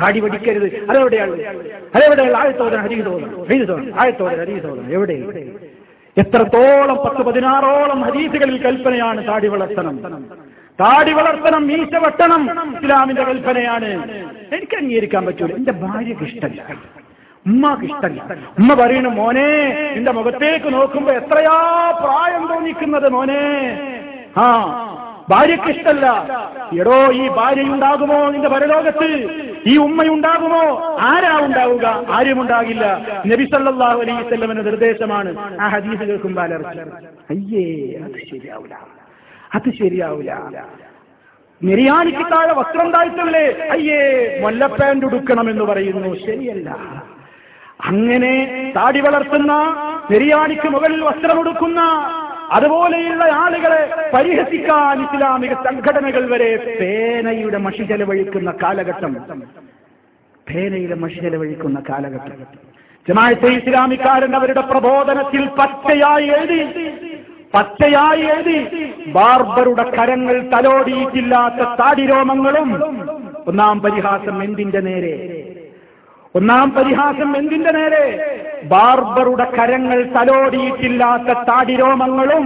താടി പഠിക്കരുത് അതെവിടെയാണ് അതെവിടെയാണ് ആയത്തോതൻ ഹരീ തോന്നണം ഹരീ തോന്നണം ആയത്തോതൻ ഹരീ തോന്നണം എവിടെ എത്രത്തോളം പത്ത് പതിനാറോളം ഹരീസുകളിൽ കൽപ്പനയാണ് താടി വളർത്തണം താടി വളർത്തണം മീശ വെട്ടണം ഇസ്ലാമിന്റെ കൽപ്പനയാണ് എനിക്ക് അംഗീകരിക്കാൻ പറ്റൂല എന്റെ ഭാര്യക്ക് ഇഷ്ടമല്ല ഉമ്മാക്ക് ഇഷ്ടമല്ല ഉമ്മ പറയണ മോനെ നിന്റെ മുഖത്തേക്ക് നോക്കുമ്പോ എത്രയാ പ്രായം തോന്നിക്കുന്നത് മോനെ ആ ഭാര്യക്ക് ഇഷ്ടമല്ല എടോ ഈ ഭാര്യയുണ്ടാകുമോ നിന്റെ പരലോകത്ത് ഈ ഉമ്മയുണ്ടാകുമോ ആരാ ഉണ്ടാവുക ആരും ഉണ്ടാകില്ല നബി സല്ലല്ലാഹു അലൈഹി വസല്ലമയുടെ നിർദ്ദേശമാണ് ആ ഹദീസ് കേൾക്കുമ്പോൾ അലർച്ച അയ്യേ അത് ശരിയാവില്ല അത് ശരിയാവില്ല നിര്യാണിക്ക് താഴെ വസ്ത്രം താഴ്ത്തല്ലേ അയ്യേ മുല്ലപ്പാൻറ് ഉടുക്കണം എന്ന് പറയുന്നു ശരിയല്ല അങ്ങനെ താടി വളർത്തുന്ന നിര്യാണിക്ക് മുകളിൽ വസ്ത്രമുടുക്കുന്ന അതുപോലെയുള്ള ആളുകളെ പരിഹസിക്കാൻ ഇസ്ലാമിക സംഘടനകൾ വരെ പേനയുടെ മഷി ചെലവഴിക്കുന്ന കാലഘട്ടം പേനയിലെ മഷി ചെലവഴിക്കുന്ന കാലഘട്ടം ജമാഅത്തെ ഇസ്ലാമിക്കാരൻ അവരുടെ പ്രബോധനത്തിൽ പച്ചയായി എഴുതി പച്ചയായി എഴുതി ബാർബറുടെ കരങ്ങൾ തലോടിയിട്ടില്ലാത്ത താടിരോമങ്ങളും ഒന്നാം പരിഹാസം എന്തിന്റെ നേരെ ഒന്നാം പരിഹാസം എന്തിന്റെ നേരെ ബാർബറുടെ കരങ്ങൾ തലോടിയിട്ടില്ലാത്ത താടിരോമങ്ങളും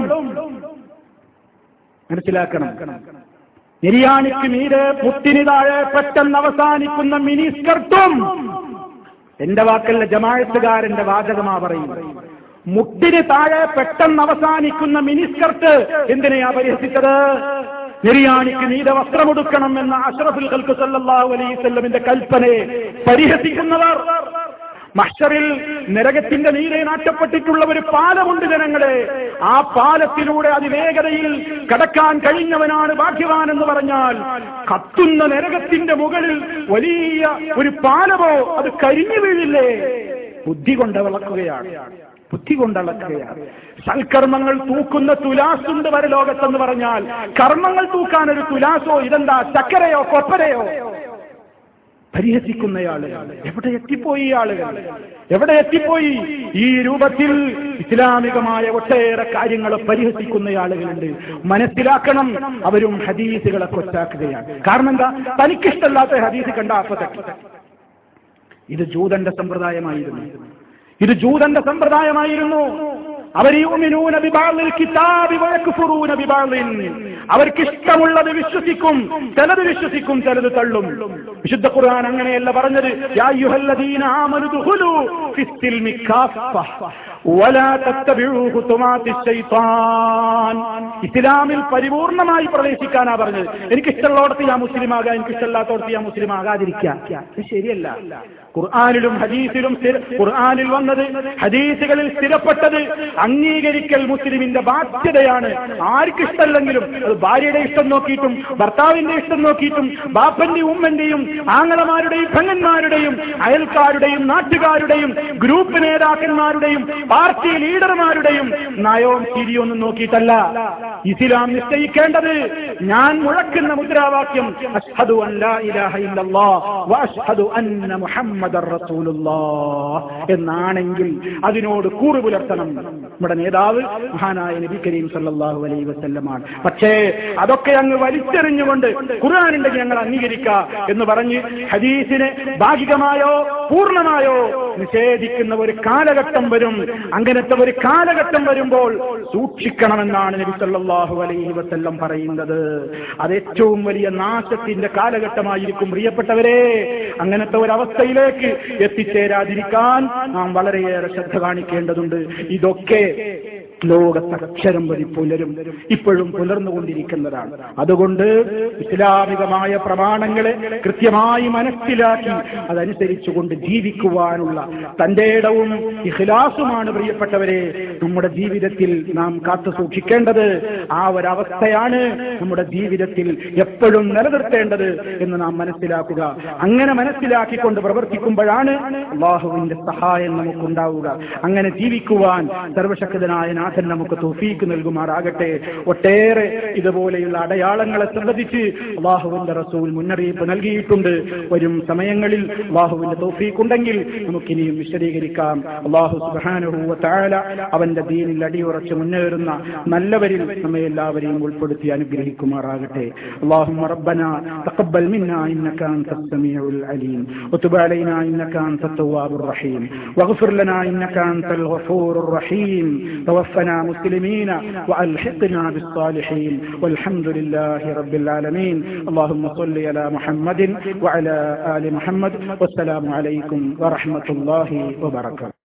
മനസ്സിലാക്കണം നിര്യാണിക്ക് മീരെ മുട്ടിന് താഴെ പെട്ടെന്ന് അവസാനിക്കുന്ന മിനി സ്കർട്ടും എന്റെ വാക്കല്ല ജമാഴത്തുകാരന്റെ വാചകമാ പറയുന്നത് മുട്ടിന് താഴെ പെട്ടെന്ന് അവസാനിക്കുന്ന മിനിസ്കർട്ട് എന്തിനെയാ പരിഹസിച്ചത് നിര്യാണിക്ക് നീത വസ്ത്രമെടുക്കണം എന്ന അഷ്റഫുൽ ഖൽക്ക് സല്ലല്ലാഹു അലൈഹി വസല്ലമിന്റെ കൽപ്പനയെ പരിഹസിക്കുന്നവർ മഷറിൽ നരകത്തിന്റെ നീരെ നാട്ടപ്പെട്ടിട്ടുള്ള ഒരു പാലമുണ്ട് ജനങ്ങളെ ആ പാലത്തിലൂടെ അതിവേഗതയിൽ കടക്കാൻ കഴിഞ്ഞവനാണ് ഭാഗ്യവാൻ എന്ന് പറഞ്ഞാൽ കത്തുന്ന നരകത്തിന്റെ മുകളിൽ വലിയ ഒരു പാലമോ അത് കരിഞ്ഞു വീഴില്ലേ ബുദ്ധി കൊണ്ട് വിളക്കുകയാണ് ബുദ്ധി കൊണ്ടളക്കുകയാണ് സൽക്കർമ്മങ്ങൾ തൂക്കുന്ന തുലാസുണ്ട് വരെ ലോകത്തെന്ന് പറഞ്ഞാൽ കർമ്മങ്ങൾ തൂക്കാൻ ഒരു തുലാസോ ഇതെന്താ ചക്കരയോ കൊപ്പരയോ പരിഹസിക്കുന്നയാളുകൾ എവിടെ എത്തിപ്പോയി ഈ ആളുകൾ എവിടെ എത്തിപ്പോയി ഈ രൂപത്തിൽ ഇസ്ലാമികമായ ഒട്ടേറെ കാര്യങ്ങളെ പരിഹസിക്കുന്ന ആളുകളുണ്ട് മനസ്സിലാക്കണം അവരും ഹദീസുകളെ കൊച്ചാക്കുകയാണ് കാരണം എന്താ തനിക്കിഷ്ടമല്ലാത്ത ഹദീസ് കണ്ട അപ്പത്തൊക്കെ ഇത് ജൂതന്റെ സമ്പ്രദായമായിരുന്നു ഇത് ജൂതന്റെ സമ്പ്രദായമായിരുന്നു അവരിയൂമിനൂന ബിബാളിൽ കിതാബി വയക്കുഫുറൂന ബിബാളിൻ അവർക്ക് ഇഷ്ടമുള്ളത് വിശ്വസിക്കും ചിലത് വിശ്വസിക്കും ചിലത് തള്ളും വിശുദ്ധ ഖുർആൻ അങ്ങനെയല്ല പറഞ്ഞത് യാ അയ്യുഹല്ലദീന ആമനു ദുഖുലു ഫിസ്സിൽമി കാഫ വലാ തത്തബിഉ ഖുതുമാതി ശൈത്താൻ ഇസ്ലാമിൽ പരിപൂർണമായി പ്രവേശിക്കാനാ പറഞ്ഞത് എനിക്ക് ഇഷ്ടമുള്ളടത്ത് ഞാൻ മുസ്ലിം ആകാം എനിക്ക് ഇഷ്ടമില്ലാത്തടത്ത് ഞാൻ മുസ്ലിം ആകാതിരിക്കാം ഇത് ശരിയല്ല ഖുർആാനിലും ഹദീസിലും സ്ഥിര- ഖുർആാനിൽ വന്നത് ഹദീസുകളിൽ സ്ഥിരപ്പെട്ടത് അംഗീകരിക്കൽ മുസ്ലിമിന്റെ ബാധ്യതയാണ് ആർക്ക് ഇഷ്ടമല്ലെങ്കിലും അത് ഭാര്യയുടെ ഇഷ്ടം നോക്കിയിട്ടും ഭർത്താവിന്റെ ഇഷ്ടം നോക്കിയിട്ടും ബാപ്പന്റെയും ഉമ്മന്റെയും ആങ്ങളമാരുടെയും പെങ്ങന്മാരുടെയും അയൽക്കാരുടെയും നാട്ടുകാരുടെയും ഗ്രൂപ്പ് നേതാക്കന്മാരുടെയും പാർട്ടി ലീഡർമാരുടെയും നയവും തിരിയൊന്നും നോക്കിയിട്ടല്ല ഇസ്ലാം നിശ്ചയിക്കേണ്ടത് ഞാൻ മുഴക്കുന്ന മുദ്രാവാക്യം അഷ്ഹദു അൻ ലാ ഇലാഹ ഇല്ലല്ലാഹ് വ അഷ്ഹദു അന്ന മുഹമ്മദർ റസൂലുള്ളാഹ് എന്നാണെങ്കിൽ അതിനോട് കൂറ് പുലർത്തണം നമ്മുടെ നേതാവ് മഹാനായ നബി കരീം സല്ലല്ലാഹു അലൈഹി വസല്ലമാണ് പക്ഷേ അതൊക്കെ അങ്ങ് വലിച്ചെറിഞ്ഞുകൊണ്ട് ഖുർആൻ ഉണ്ടെങ്കിൽ ഞങ്ങൾ അംഗീകരിക്കുക എന്ന് പറഞ്ഞ് ഹദീസിനെ ഭാഗികമായോ പൂർണ്ണമായോ നിഷേധിക്കുന്ന ഒരു കാലഘട്ടം വരും അങ്ങനത്തെ ഒരു കാലഘട്ടം വരുമ്പോൾ സൂക്ഷിക്കണമെന്നാണ് നബി സല്ലല്ലാഹു അലൈഹി വസല്ലം പറയുന്നത് അത് ഏറ്റവും വലിയ നാശത്തിന്റെ കാലഘട്ടമായിരിക്കും പ്രിയപ്പെട്ടവരെ അങ്ങനത്തെ ഒരു അവസ്ഥയിലേക്ക് എത്തിച്ചേരാതിരിക്കാൻ നാം വളരെയേറെ ശ്രദ്ധ കാണിക്കേണ്ടതുണ്ട് ഇതൊക്കെ ലോകത്ത് അക്ഷരം വഴി പുലരും ഇപ്പോഴും പുലർന്നുകൊണ്ടിരിക്കുന്നതാണ് അതുകൊണ്ട് ഇസ്ലാമികമായ പ്രമാണങ്ങളെ കൃത്യമായി മനസ്സിലാക്കി അതനുസരിച്ചുകൊണ്ട് ജീവിക്കുവാനുള്ള തന്റെ ഇടവും ഇഖ്ലാസുമാണ് പ്രിയപ്പെട്ടവരെ നമ്മുടെ ജീവിതത്തിൽ നാം കാത്തു സൂക്ഷിക്കേണ്ടത് ആ ഒരവസ്ഥയാണ് നമ്മുടെ ജീവിതത്തിൽ എപ്പോഴും നിലനിർത്തേണ്ടത് എന്ന് നാം മനസ്സിലാക്കുക അങ്ങനെ മനസ്സിലാക്കിക്കൊണ്ട് പ്രവർത്തിക്കുമ്പോഴാണ് അള്ളാഹുവിന്റെ സഹായം നമുക്കുണ്ടാവുക അങ്ങനെ ജീവിക്കുവാൻ സർവശക്തനായ നാഥൻ നമുക്ക് തോഫീക്ക് നൽകുമാറാകട്ടെ ഒട്ടേറെ ഇതുപോലെയുള്ള അടയാളങ്ങളെ സംബന്ധിച്ച് അള്ളാഹുവിന്റെ റസൂൽ മുന്നറിയിപ്പ് നൽകിയിട്ടുണ്ട് വരും സമയങ്ങളിൽ അള്ളാഹുവിന്റെ തോഫീക്കുണ്ടെങ്കിൽ നമുക്കിനിയും വിശദീകരിക്കാം അള്ളാഹു സുബാനുഹൂവ താഴ അവന്റെ ദീനിൽ അടിയുറച്ച് മുന്നേറുന്ന നല്ലവരിൽ നമ്മെ എല്ലാവരെയും ഉൾപ്പെടുത്തി അനുഗ്രഹിക്കുമാറാകട്ടെ اللهم ربنا تقبل منا انك انت السميع العليم وتب علينا انك انت التواب الرحيم واغفر لنا انك انت الغفور الرحيم توفنا مسلمين والحقنا بالصالحين والحمد لله رب العالمين اللهم صل على محمد وعلى ال محمد والسلام عليكم ورحمه الله وبركاته